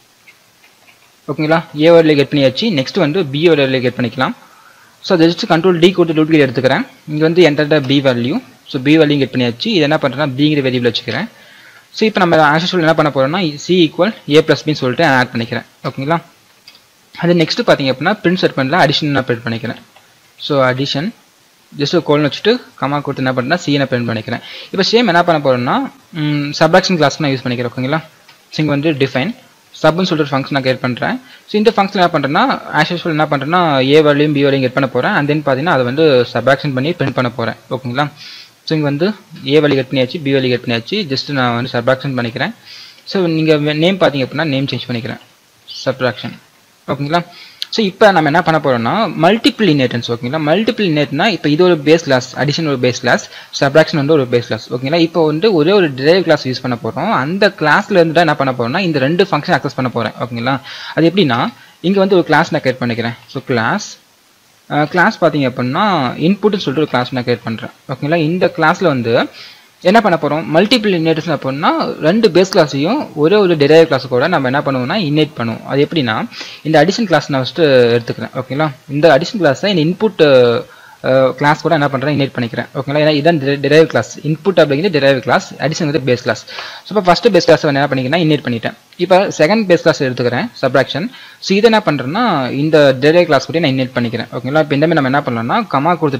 ஓகேங்களா ஏ வேல்யூ கெட் பண்ணியாச்சு நெக்ஸ்ட் வந்து பி வேல்யூ கெட் பண்ணிக்கலாம் ஸோ அதை ஜஸ்ட் கண்ட்ரோல் டி கொடுத்து டூப்ளிகேட் எடுத்துக்கிறேன் இங்கே வந்து enter the b value so b value get பண்ணியாச்சு இது என்ன பண்ணுறேன்னா பிங்கிற வேரியபிள் வச்சுக்கிறேன் ஸோ இப்போ நம்ம ஆக்சுவல் என்ன பண்ண போகிறோம்னா சி ஈக்குவல் ஏ ப்ளஸ் பின்னு சொல்லிட்டு ஆட் பண்ணிக்கிறேன் ஓகேங்களா அது நெக்ஸ்ட் பார்த்தீங்க அப்படின்னா பிரிண்ட் செட் பண்ணல அடிஷன் நான் பிரிண்ட் பண்ணிக்கிறேன் ஸோ அடிஷன் ஜஸ்ட் கோல்னு வச்சுட்டு கமா கொடுத்து என்ன பண்ணுறேன்னா சி நான் பிரிண்ட் பண்ணிக்கிறேன் இப்போ சேம் என்ன பண்ண போகிறோம்னா சப்ராக்ஷன் கிளாஸ் நான் யூஸ் பண்ணிக்கிறேன் ஓகேங்களா ஸோ இங்கே வந்து டிஃபைன் சப்னு சொல்லிட்டு ஃபங்க்ஷன் நான் கிரியேட் பண்ணுறேன் ஸோ இந்த ஃபங்க்ஷன் என்ன பண்ணுறேன்னா ஆஸ் யூஸ்வல் என்ன பண்ணுறேன்னா ஏ வேல்யூம் பி வேல்யூம் கெட் பண்ண போகிறேன் அண்ட் தென் பார்த்தீங்கன்னா அதை வந்து சப்ராக்ஷன் பண்ணி பிரிண்ட் பண்ண போகிறேன் ஓகேங்களா ஸோ இங்கே வந்து ஏ வேல்யூ கெட் பண்ணியாச்சு பி வேல்யூ கெட் பண்ணியாச்சு ஜஸ்ட் நான் வந்து சப்ராக்ஷன் பண்ணிக்கிறேன் ஸோ நீங்கள் நேம் பார்த்தீங்க அப்படின்னா நேம் சேஞ்ச் பண்ணிக்கிறேன் சப்ராக்ஷன் ஓகேங்களா ஸோ இப்போ நம்ம என்ன பண்ண போகிறோம்னா மல்டிபிள் இன்னேட்டன்ஸ் ஓகேங்களா மல்டிபிள் இன்னேட்னா இப்போ இது ஒரு பேஸ் கிளாஸ் அடிஷன் ஒரு பேஸ் கிளாஸ் சப்ராக்ஷன் வந்து ஒரு பேஸ் கிளாஸ் ஓகேங்களா இப்போ வந்து ஒரே ஒரு டிரைவ் கிளாஸ் யூஸ் பண்ண போகிறோம் அந்த கிளாஸ்ல இருந்து தான் என்ன பண்ண போகிறோம்னா இந்த ரெண்டு ஃபங்க்ஷன் அக்சஸ் பண்ண போகிறேன் ஓகேங்களா அது எப்படின்னா இங்கே வந்து ஒரு கிளாஸ் நான் கிரியேட் பண்ணிக்கிறேன் ஸோ கிளாஸ் கிளாஸ் பார்த்தீங்க அப்படின்னா இன்புட்னு சொல்லிட்டு ஒரு கிளாஸ் நான் கிரியேட் பண்ணுறேன் ஓகேங்களா இந்த கிளாஸில் வந்து என்ன பண்ண போகிறோம் மல்டிபிள் இன்னேட்ஸ் அப்படின்னா ரெண்டு பேஸ் கிளாஸையும் ஒரே ஒரு டெரைவ் கிளாஸ் கூட நம்ம என்ன பண்ணுவோம்னா இன்னேட் பண்ணுவோம் அது எப்படின்னா இந்த அடிஷன் கிளாஸ் நான் ஃபஸ்ட்டு எடுத்துக்கிறேன் ஓகேங்களா இந்த அடிஷன் கிளாஸை இந்த இன்புட் கிளாஸ் கூட என்ன பண்ணுறேன் இன்னேட் பண்ணிக்கிறேன் ஓகேங்களா ஏன்னா இதான் டெரைவ் கிளாஸ் இன்புட் அப்படிங்கிறது டெரைவ் கிளாஸ் அடிஷன் வந்து பேஸ் கிளாஸ் ஸோ இப்போ ஃபஸ்ட்டு பேஸ் கிளாஸ் என்ன பண்ணிக்கிறேன் இன்னேட் பண்ணிட்டேன் இப்போ செகண்ட் பேஸ் கிளாஸ் எடுத்துக்கிறேன் சப்ராக்ஷன் ஸோ இதை என்ன பண்ணுறேன்னா இந்த டெரைவ் கிளாஸ் கூட நான் இன்னேட் பண்ணிக்கிறேன் ஓகேங்களா இப்போ இந்த மாதிரி நம்ம என்ன பண்ணலாம்னா கமா கொடுத்துட்டு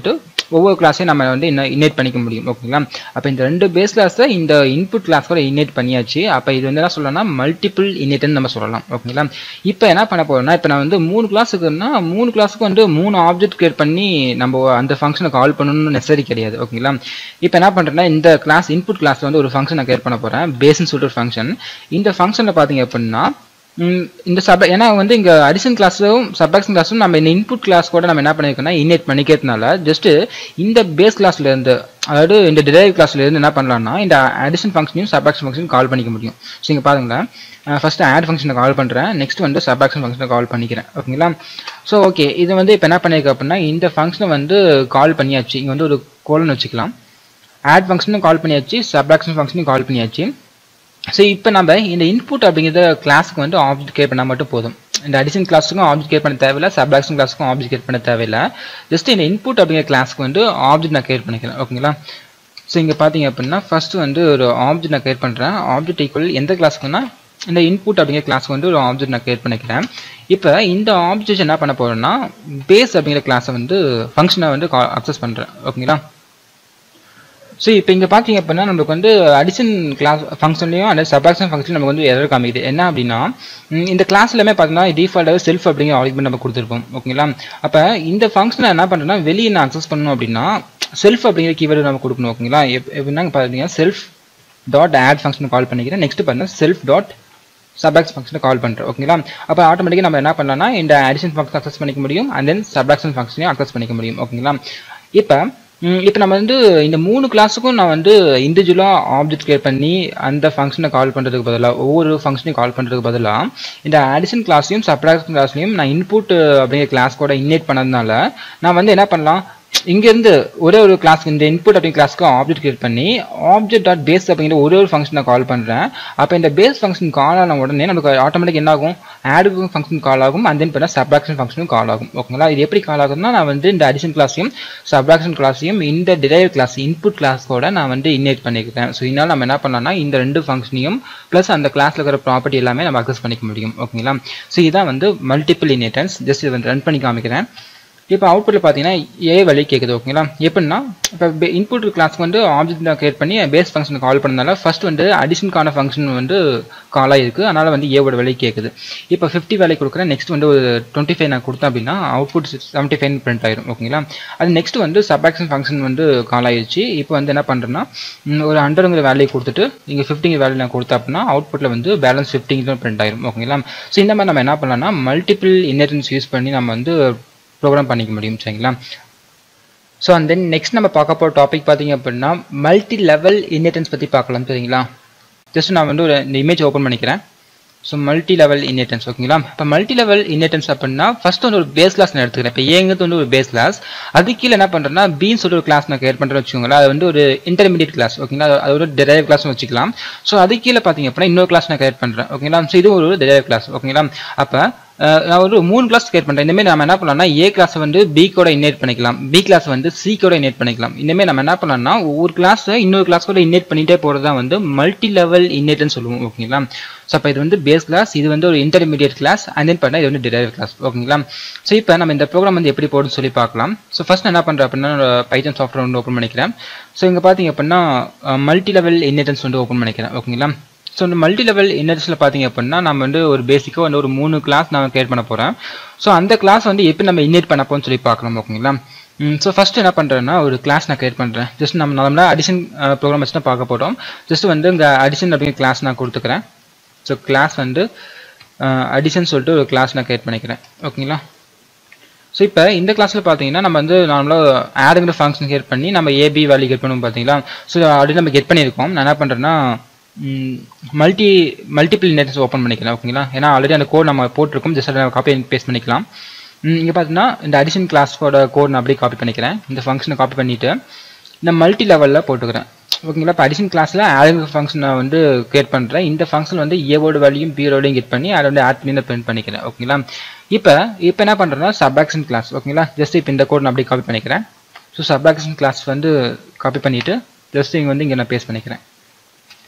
ஒவ்வொரு கிளாஸையும் நம்ம வந்து இன்னும் இன்னேட் பண்ணிக்க முடியும் ஓகேங்களா அப்போ இந்த ரெண்டு பேஸ் கிளாஸை இந்த இன்புட் கிளாஸ் கூட இன்னேட் பண்ணியாச்சு அப்போ இது வந்து என்ன சொல்லலாம்னா மல்டிபிள் இன்னேட்னு நம்ம சொல்லலாம் ஓகேங்களா இப்போ என்ன பண்ண போறோம்னா இப்போ நான் வந்து மூணு கிளாஸுக்குன்னா மூணு கிளாஸுக்கு வந்து மூணு ஆப்ஜெக்ட் கிரியேட் பண்ணி நம்ம அந்த ஃபங்க்ஷனை கால் பண்ணணும்னு நெசசரி கிடையாது ஓகேங்களா இப்போ என்ன பண்ணுறேன்னா இந்த கிளாஸ் இன்புட் கிளாஸ்ல வந்து ஒரு ஃபங்க்ஷன் நான் கிரியேட் பண்ண போகிறேன் பேஸ்னு சொல்லிட்டு ஒரு ஃபங்க்ஷன் இந்த ஃபங்க்ஷனில் பார்த்தீங்க அப்படின்னா ம், இந்த சப் ஏன்னா வந்து இங்க அடிஷன் கிளாஸும் சப்ராக்ஷன் கிளாஸும் நம்ம இந்த இன்புட் கிளாஸ் கூட நம்ம என்ன பண்ணிருக்கோம்னா இன்னேட் பண்ணிக்கிறதுனால ஜஸ்ட் இந்த பேஸ் கிளாஸ்ல இருந்து அதாவது இந்த டிரைவ் கிளாஸ்ல இருந்து என்ன பண்ணலாம்னா இந்த அடிஷன் ஃபங்க்ஷனையும் சப்ராக்ஷன் ஃபங்க்ஷன் கால் பண்ணிக்க முடியும் ஸோ இங்க பாருங்களேன் ஃபர்ஸ்ட் ஆட் ஃபங்க்ஷனை கால் பண்றேன் நெக்ஸ்ட் வந்து சப்ராக்ஷன் ஃபங்க்ஷனை கால் பண்ணிக்கிறேன் ஓகேங்களா ஸோ ஓகே இது வந்து இப்போ என்ன பண்ணியிருக்கேன் அப்படின்னா இந்த ஃபங்க்ஷனை வந்து கால் பண்ணியாச்சு இங்க வந்து ஒரு கோலன் வச்சுக்கலாம் ஆட் ஃபங்க்ஷனும் கால் பண்ணியாச்சு சப்ராக்ஷன் ஃபங்க்ஷனையும் கால் பண்ணியாச்சு ஸோ இப்போ நம்ம இந்த இன்புட் அப்படிங்கிற கிளாஸுக்கு வந்து ஆப்ஜெக்ட் கிரியேட் பண்ணால் மட்டும் போதும் இந்த அடிஷன் கிளாஸுக்கும் ஆப்ஜெக்ட் கிரியேட் பண்ண தேவையில்ல சப்ராக்ஷன் கிளாஸுக்கும் ஆப்ஜெக்ட் கிரியேட் பண்ண தேவையில்ல ஜஸ்ட் இந்த இன்புட் அப்படிங்கிற கிளாஸுக்கு வந்து ஆப்ஜெக்ட் நான் கிரியேட் பண்ணிக்கிறேன் ஓகேங்களா ஸோ இங்கே பார்த்தீங்க அப்படின்னா ஃபர்ஸ்ட் வந்து ஒரு ஆப்ஜெக்ட் நான் கிரியேட் பண்ணுறேன் ஆப்ஜெக்ட் ஈக்குவல் எந்த கிளாஸுக்குன்னா இந்த இன்புட் அப்படிங்கிற கிளாஸ்க்கு வந்து ஒரு ஆப்ஜெக்ட் நான் கிரியேட் பண்ணிக்கிறேன் இப்போ இந்த ஆப்ஜெக்ட் என்ன பண்ண போறேன்னா பேஸ் அப்படிங்கிற கிளாஸை வந்து ஃபங்க்ஷனை வந்து அக்சஸ் பண்ணுறேன் ஓகேங்களா ஸோ இப்போ இங்கே பார்த்தீங்க அப்படின்னா நமக்கு வந்து அடிஷன் கிளாஸ் ஃபங்க்ஷன்லையும் அந்த சப்ராக்ஷன் ஃபங்க்ஷன் நமக்கு வந்து எரர் காமிக்குது என்ன அப்படின்னா ம், இந்த கிளாஸ் எல்லாமே பார்த்தீங்கன்னா டிஃபால்ட்டாக செல்ஃப் அப்படிங்கிற ஆர்குமெண்ட் நம்ம கொடுத்துருப்போம் ஓகேங்களா அப்போ இந்த ஃபங்க்ஷனை என்ன பண்ணுறேன்னா வெளியே நான் அக்சஸ் பண்ணணும் அப்படின்னா செல்ஃப் அப்படிங்கிற கீவேர்டு நம்ம கொடுக்கணும் ஓகேங்களா எப் எப்படின்னா பார்த்தீங்கன்னா self dot add function call பண்ணிக்கிறேன் நெக்ஸ்ட் பார்த்தீங்கன்னா செல்ஃப் டாட் சப்ராக்ஸ் ஃபங்க்ஷனை கால் பண்ணுறோம் ஓகேங்களா அப்போ ஆட்டோமேட்டிக்காக நம்ம என்ன பண்ணலாம்னா இந்த அடிஷன் ஃபங்க்ஷன் அக்சஸ் பண்ணிக்க முடியும் அண்ட் தென் சப்ராக்ஷன் ஃபங்க்ஷனையும் அக்சஸ் பண்ணிக்க முடியும் ஓகேங்களா இப்போ இப்போ நம்ம வந்து இந்த மூணு கிளாஸுக்கும் நான் வந்து இண்டிவிஜுவலாக ஆப்ஜெக்ட் கிரியேட் பண்ணி அந்த ஃபங்க்ஷனை கால் பண்ணுறதுக்கு பதிலாக ஒவ்வொரு ஃபங்க்ஷனையும் கால் பண்ணுறதுக்கு பதிலாக இந்த அடிஷன் கிளாஸையும் சப்ராக்ஷன் கிளாஸ்லையும் நான் இன்புட் அப்படிங்கிற கிளாஸ் கூட இன்னேட் பண்ணதுனால நான் வந்து என்ன பண்ணலாம் இங்கேருந்து ஒரே ஒரு கிளாஸ் இந்த இன்புட் அப்படிங்கிற கிளாஸ்க்கு ஆப்ஜெக்ட் கிரியேட் பண்ணி ஆப்ஜெக்ட் டாட் பேஸ் அப்படிங்கிற ஒரே ஒரு ஃபங்க்ஷனை கால் பண்ணுறேன் அப்போ இந்த பேஸ் ஃபங்க்ஷன் கால் ஆன உடனே நமக்கு ஆட்டோமேட்டிக் என்ன ஆகும் ஆடுக்கு ஃபங்க்ஷன் கால் ஆகும் அண்ட் தென் பண்ண சப்ராக்ஷன் ஃபங்க்ஷனும் கால் ஆகும் ஓகேங்களா இது எப்படி கால் ஆகும்னா நான் வந்து இந்த அடிஷன் கிளாஸையும் சப்ராக்ஷன் கிளாஸையும் இந்த டிரைவ் கிளாஸ் இன்புட் கிளாஸ் கூட நான் வந்து இன்னேட் பண்ணிக்கிறேன் ஸோ இதனால நம்ம என்ன பண்ணலாம்னா இந்த ரெண்டு ஃபங்க்ஷனையும் ப்ளஸ் அந்த கிளாஸில் இருக்கிற ப்ராப்பர்ட்டி எல்லாமே நம்ம அக்சஸ் பண்ணிக்க முடியும் ஓகேங்களா ஸோ இதான் வந்து மல்டிபிள் இன்னேட்டன்ஸ் ஜஸ்ட் இதை வந்து ரன் பண்ணி காமிக்கிறேன் இப்போ அவுட்புட்டில் பார்த்தீங்கன்னா ஏ வழி கேட்குது ஓகேங்களா எப்படின்னா இப்போ இன்புட் கிளாஸ்க்கு வந்து ஆப்ஜெக்ட் கிரியேட் பண்ணி பேஸ் ஃபங்க்ஷன் கால் பண்ணதால ஃபர்ஸ்ட் வந்து அடிஷனுக்கான ஃபங்க்ஷன் வந்து காலாக இருக்குது அதனால் வந்து ஏவோட விலை கேட்குது இப்போ ஃபிஃப்டி வேலை கொடுக்குறேன் நெக்ஸ்ட் வந்து ஒரு டுவெண்ட்டி ஃபைவ் நான் கொடுத்தேன் அப்படின்னா அவுட்புட் செவன்ட்டி ஃபைவ் பிரிண்ட் ஆயிரும் ஓகேங்களா அது நெக்ஸ்ட் வந்து சப்ராக்ஷன் ஃபங்க்ஷன் வந்து கால் ஆயிடுச்சு இப்போ வந்து என்ன பண்ணுறேன்னா ஒரு ஹண்ட்ரடுங்கிற வேலையை கொடுத்துட்டு இங்கே ஃபிஃப்டிங்கிற வேல்யூ நான் கொடுத்தேன் அப்படின்னா அவுட்புட்டில் வந்து பேலன்ஸ் ஃபிஃப்டிங் பிரிண்ட் ஆயிரும் ஓகேங்களா ஸோ இந்த மாதிரி நம்ம என்ன பண்ணலாம்னா மல்டிபிள் இன்னரன்ஸ் யூஸ் பண்ணி நம்ம வந்து ப்ரோக்ராம் பண்ணிக்க முடியும் சரிங்களா ஸோ அண்ட் தென் நெக்ஸ்ட் நம்ம பார்க்க போகிற டாபிக் பார்த்தீங்க அப்படின்னா மல்டி லெவல் இன்னேட்டன்ஸ் பற்றி பார்க்கலாம் சரிங்களா ஜஸ்ட் நான் வந்து ஒரு இந்த இமேஜ் ஓப்பன் பண்ணிக்கிறேன் ஸோ மல்டி லெவல் இன்னேட்டன்ஸ் ஓகேங்களா இப்போ மல்டி லெவல் இன்னேட்டன்ஸ் அப்படின்னா ஃபர்ஸ்ட் வந்து ஒரு பேஸ் கிளாஸ் நான் எடுத்துக்கிறேன் இப்போ ஏங்கிறது வந்து ஒரு பேஸ் கிளாஸ் அது கீழே என்ன பண்ணுறேன்னா பீன் சொல்லிட்டு ஒரு கிளாஸ் நான் கிரியேட் பண்ணுறேன்னு வச்சுக்கோங்களேன் அது வந்து ஒரு இன்டர்மீடியட் கிளாஸ் ஓகேங்களா அது- அது ஒரு டெரைவ் கிளாஸ் வச்சுக்கலாம் ஸோ அது கீழே பார்த்தீங்க அப்படின்னா இன்னொரு கிளாஸ் நான் கிரியேட் பண்ணுறேன் ஓகேங்களா ஸோ இது ஒரு டெரைவ் கிளாஸ் ஓகேங்களா அப்போ அஹ் நான் ஒரு மூணு கிளாஸ் கிரியேட் பண்ணுறேன் இனிமேல் நம்ம என்ன பண்ணலாம்னா ஏ கிளாஸை வந்து பி கூட இன்னேட் பண்ணிக்கலாம் பி கிளாஸ் வந்து சி கூட இன்னேட் பண்ணிக்கலாம் இனிமேல் நம்ம என்ன பண்ணலாம்னா ஒவ்வொரு கிளாஸை இன்னொரு கிளாஸ் கூட இன்னேட் பண்ணிட்டே போகிறது தான் வந்து மல்டி லெவல் இன்னேட்னு சொல்லுவோம் ஓகேங்களா ஸோ அப்போ இது வந்து பேஸ் கிளாஸ் இது வந்து ஒரு இன்டர்மீடியட் கிளாஸ் அண்ட் தென் பண்ணால் இது வந்து டிரைவ் கிளாஸ் ஓகேங்களா ஸோ இப்போ நம்ம இந்த ப்ரோக்ராம் வந்து எப்படி போடுன்னு சொல்லி பார்க்கலாம் ஸோ ஃபர்ஸ்ட் என்ன பண்ணுறேன் அப்படின்னா பைத்தன் சாஃப்ட்வேர் வந்து ஓப்பன் பண்ணிக்கிறேன் ஸோ இங்கே பார்த்தீங்க அப்படின்னா மல்டி லெவல் இன்னேட்டன்ஸ் வந்து ஓப்பன் பண்ணிக்கிறேன் ஓகேங்களா ஸோ இந்த மல்டி லெவல் இன்னர்ஸில் பார்த்தீங்க அப்படின்னா நம்ம வந்து ஒரு பேசிக்காக வந்து ஒரு மூணு கிளாஸ் நான் கிரியேட் பண்ண போகிறேன் ஸோ அந்த கிளாஸ் வந்து எப்படி நம்ம இன்னேட் பண்ண போகிறோம்னு சொல்லி பார்க்கலாம் ஓகேங்களா ஸோ ஃபர்ஸ்ட் என்ன பண்ணுறேன்னா ஒரு கிளாஸ் நான் கிரியேட் பண்ணுறேன் ஜஸ்ட் நம்ம நார்மலாக அடிஷன் ப்ரோக்ராம் வச்சு தான் பார்க்க போகிறோம் ஜஸ்ட் வந்து இந்த அடிஷன் அப்படிங்கிற கிளாஸ் நான் கொடுத்துக்கிறேன் ஸோ கிளாஸ் வந்து அடிஷன் சொல்லிட்டு ஒரு கிளாஸ் நான் கிரியேட் பண்ணிக்கிறேன் ஓகேங்களா ஸோ இப்போ இந்த கிளாஸில் பார்த்தீங்கன்னா நம்ம வந்து நார்மலாக ஆடுங்கிற ஃபங்க்ஷன் கிரியேட் பண்ணி நம்ம ஏபி வேல்யூ கெட் பண்ணுவோம் பார்த்தீங்களா ஸோ ஆல்ரெடி நம்ம கெட் பண்ணியிருக்கோம் நான் என்ன பண்ணுறேன்னா மல்டி மல்டிபிள் நெட்ஸ் ஓப்பன் பண்ணிக்கலாம் ஓகேங்களா ஏன்னா ஆல்ரெடி அந்த கோட் நம்ம போட்டிருக்கோம் ஜஸ்ட் அதை காப்பி பேஸ்ட் பண்ணிக்கலாம் இங்கே பார்த்தீங்கன்னா இந்த அடிஷன் கிளாஸோட கோட் நான் அப்படியே காப்பி பண்ணிக்கிறேன் இந்த ஃபங்க்ஷனை காப்பி பண்ணிவிட்டு இந்த மல்டி லெவலில் போட்டுக்கிறேன் ஓகேங்களா இப்போ அடிஷன் கிளாஸில் ஆடுங்கிற ஃபங்க்ஷனை வந்து கிரியேட் பண்ணுறேன் இந்த ஃபங்க்ஷன் வந்து ஏவோட வேல்யூயும் பியோடையும் கெட் பண்ணி அதை வந்து ஆட் பண்ணி நான் பிரிண்ட் பண்ணிக்கிறேன் ஓகேங்களா இப்போ இப்போ என்ன பண்ணுறேன்னா சப்ஆக்ஷன் கிளாஸ் ஓகேங்களா ஜஸ்ட் இப்போ இந்த கோட் நான் அப்படியே காப்பி பண்ணிக்கிறேன் ஸோ சப்ஆக்ஷன் கிளாஸ் வந்து காப்பி பண்ணிவிட்டு ஜஸ்ட் இங்கே வந்து இங்கே நான் பேஸ்ட் பண்ணிக்கிறேன்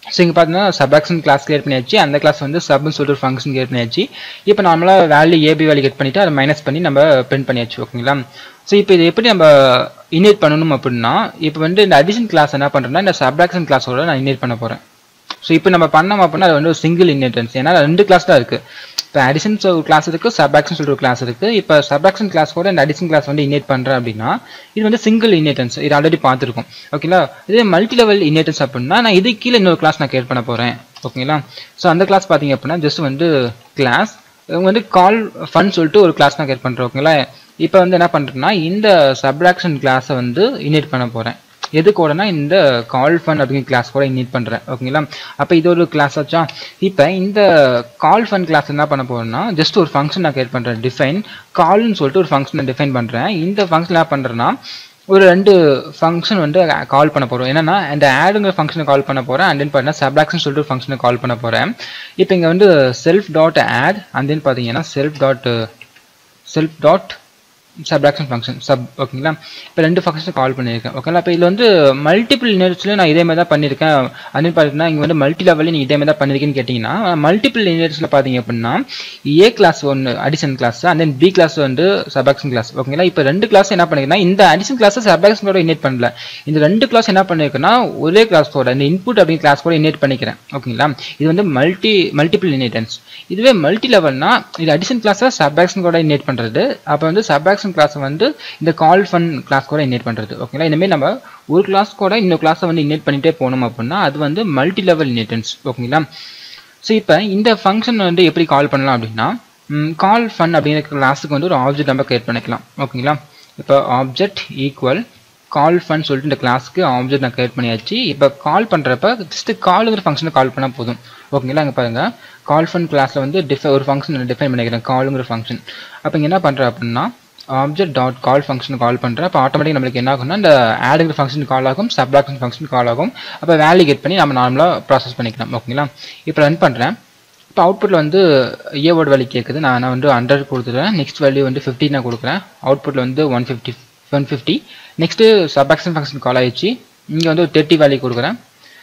ஸோ இங்கே பார்த்தீங்கன்னா சப்ஆக்ஷன் கிளாஸ் கிரியேட் பண்ணியாச்சு அந்த கிளாஸ் வந்து சப்னு சொல்லிட்டு ஒரு ஃபங்க்ஷன் கிரியேட் பண்ணியாச்சு இப்போ நார்மலாக வேல்யூ ஏபி வேல்யூ கெட் பண்ணிவிட்டு அதை மைனஸ் பண்ணி நம்ம பிரிண்ட் பண்ணியாச்சு ஓகேங்களா ஸோ இப்போ இது எப்படி நம்ம இனேட் பண்ணணும் அப்படின்னா இப்போ வந்து இந்த அடிஷன் கிளாஸ் என்ன பண்ணுறேன்னா இந்த சப்ஆக்ஷன் கிளாஸோட நான் இனேட் பண்ண போகிறேன் ஸோ இப்போ நம்ம பண்ணோம் அப்படின்னா அது வந்து ஒரு சிங்கிள் இன்ஹெரிட்டன்ஸ் ஏன்னா ரெண்டு கிளாஸ் தான் இருக்குது இப்போ அடிஷன் ஒரு கிளாஸ் இருக்குது சப்ஆக்ஷன் சொல்லிட்டு ஒரு கிளாஸ் இருக்குது இப்போ சப்ஆக்ஷன் கிளாஸ் கூட இந்த அடிஷன் கிளாஸ் வந்து இனேட் பண்ணுறேன் அப்படின்னா இது வந்து சிங்கிள் இன்ஹெரிட்டன்ஸ் இது ஆல்ரெடி பார்த்துருக்கோம் ஓகேங்களா இதே மல்டி லெவல் இன்ஹெரிட்டன்ஸ் அப்படின்னா நான் இது கீழே இன்னொரு கிளாஸ் நான் கிரியேட் பண்ண போகிறேன் ஓகேங்களா ஸோ அந்த கிளாஸ் பார்த்தீங்க அப்படின்னா ஜஸ்ட் வந்து கிளாஸ் இவங்க வந்து கால் ஃபன் சொல்லிட்டு ஒரு கிளாஸ் நான் கிரியேட் பண்ணுறேன் ஓகேங்களா இப்போ வந்து என்ன பண்ணுறேன்னா இந்த சப்ராக்ஷன் கிளாஸை வந்து இனேட் பண்ண போகிறேன் எது கூடனா இந்த கால் ஃபன் அப்படிங்கிற கிளாஸ் கூட இனிட் பண்ணுறேன் ஓகேங்களா அப்போ இது ஒரு கிளாஸ் ஆச்சா இப்போ இந்த கால் ஃபன் கிளாஸ் என்ன பண்ண போறேன்னா ஜஸ்ட் ஒரு ஃபங்க்ஷன் நான் கிரியேட் பண்ணுறேன் டிஃபைன் கால்னு சொல்லிட்டு ஒரு ஃபங்க்ஷன் நான் டிஃபைன் பண்ணுறேன் இந்த ஃபங்க்ஷன் என்ன பண்ணுறேன்னா ஒரு ரெண்டு ஃபங்க்ஷன் வந்து கால் பண்ண போகிறோம் என்னன்னா இந்த ஆடுங்கிற ஃபங்க்ஷனை கால் பண்ண போகிறேன் அண்ட் தென் பார்த்தீங்கன்னா சப்ராக்ஷன் சொல்லிட்டு ஒரு ஃபங்க்ஷனை கால் பண்ண போகிறேன் இப்போ இங்கே வந்து self dot add and then பார்த்தீங்கன்னா self dot self dot subtraction function sub ஓகேங்களா இப்போ ரெண்டு ஃபங்க்ஷன் கால் பண்ணியிருக்கேன் ஓகேங்களா இப்போ இதில் வந்து மல்டிபிள் யூனிட்ஸ்லையும் நான் இதே மாதிரி தான் பண்ணியிருக்கேன் அப்படின்னு பார்த்தீங்கன்னா இங்கே வந்து மல்டி லெவலில் நீங்கள் இதே மாதிரி தான் பண்ணியிருக்கேன்னு கேட்டிங்கன்னா மல்டிபிள் யூனிட்ஸில் பார்த்தீங்க அப்படின்னா ஏ கிளாஸ் ஒன்று addition class and then b class வந்து சப்ராக்ஷன் கிளாஸ் ஓகேங்களா இப்போ ரெண்டு கிளாஸ் என்ன பண்ணிருக்கேன்னா இந்த அடிஷன் கிளாஸ் சப்ராக்ஷன் கூட இனேட் பண்ணல இந்த ரெண்டு கிளாஸ் என்ன பண்ணியிருக்கேன்னா ஒரே கிளாஸ் கூட இந்த இன்புட் அப்படிங்கிற கிளாஸ் கூட இனேட் பண்ணிக்கிறேன் ஓகேங்களா இது வந்து மல்டி மல்டிபிள் இனேட்டன்ஸ் இதுவே மல்டி லெவல்னா இது அடிஷன் கிளாஸை சப்ராக்ஷன் கூட இனேட் பண்ணுறது அப்போ வந்து சப்ராக்ஷன் கிளாஸ் வந்து இந்த கால் ஃபன் கிளாஸ் கூட இன்னேட் பண்ணுறது ஓகேங்களா இனிமேல் நம்ம ஒரு கிளாஸ் கூட இன்னொரு கிளாஸை வந்து இன்னேட் பண்ணிட்டே போனோம் அப்படின்னா அது வந்து மல்டி லெவல் இன்னேட்டன்ஸ் ஓகேங்களா ஸோ இப்போ இந்த ஃபங்க்ஷன் வந்து எப்படி கால் பண்ணலாம் அப்படின்னா கால் ஃபன் அப்படிங்கிற கிளாஸுக்கு வந்து ஒரு ஆப்ஜெக்ட் நம்ம கிரியேட் பண்ணிக்கலாம் ஓகேங்களா இப்போ ஆப்ஜெக்ட் ஈக்குவல் கால் ஃபன் சொல்லிட்டு இந்த கிளாஸ்க்கு ஆப்ஜெக்ட் நான் கிரியேட் பண்ணியாச்சு இப்போ கால் பண்ணுறப்ப ஜஸ்ட் காலுங்கிற ஃபங்க்ஷனை கால் பண்ணால் போதும் ஓகேங்களா அங்கே பாருங்கள் கால் ஃபன் கிளாஸில் வந்து டிஃபை ஒரு ஃபங்க்ஷன் டிஃபைன் பண்ணிக்கிறேன் காலுங்கிற ஃபங்க்ஷன் அப்போ இங்கே என்ன பண்ணுறேன் அப்படின்னா object dot call function call பண்ணுறேன் அப்போ ஆட்டோமேட்டிக் நம்மளுக்கு என்ன ஆகும்னா இந்த ஆடுங்கிற ஃபங்க்ஷன் கால் ஆகும் சப்ராக்ஷன் ஃபங்க்ஷன் கால் ஆகும் அப்போ வேல்யூ கெட் பண்ணி நம்ம நார்மலாக ப்ராசஸ் பண்ணிக்கலாம் ஓகேங்களா இப்போ ரன் பண்ணுறேன் இப்போ அவுட்புட்டில் வந்து ஏவோட வேல்யூ கேட்குது நான் வந்து ஹண்ட்ரட் கொடுத்துருவேன் நெக்ஸ்ட் வேல்யூ வந்து ஃபிஃப்டி நான் கொடுக்குறேன் அவுட்புட்டில் வந்து one fifty one fifty next subtraction function call ஆயிடுச்சு இங்கே வந்து ஒரு தேர்ட்டி வேல்யூ கொடுக்குறேன்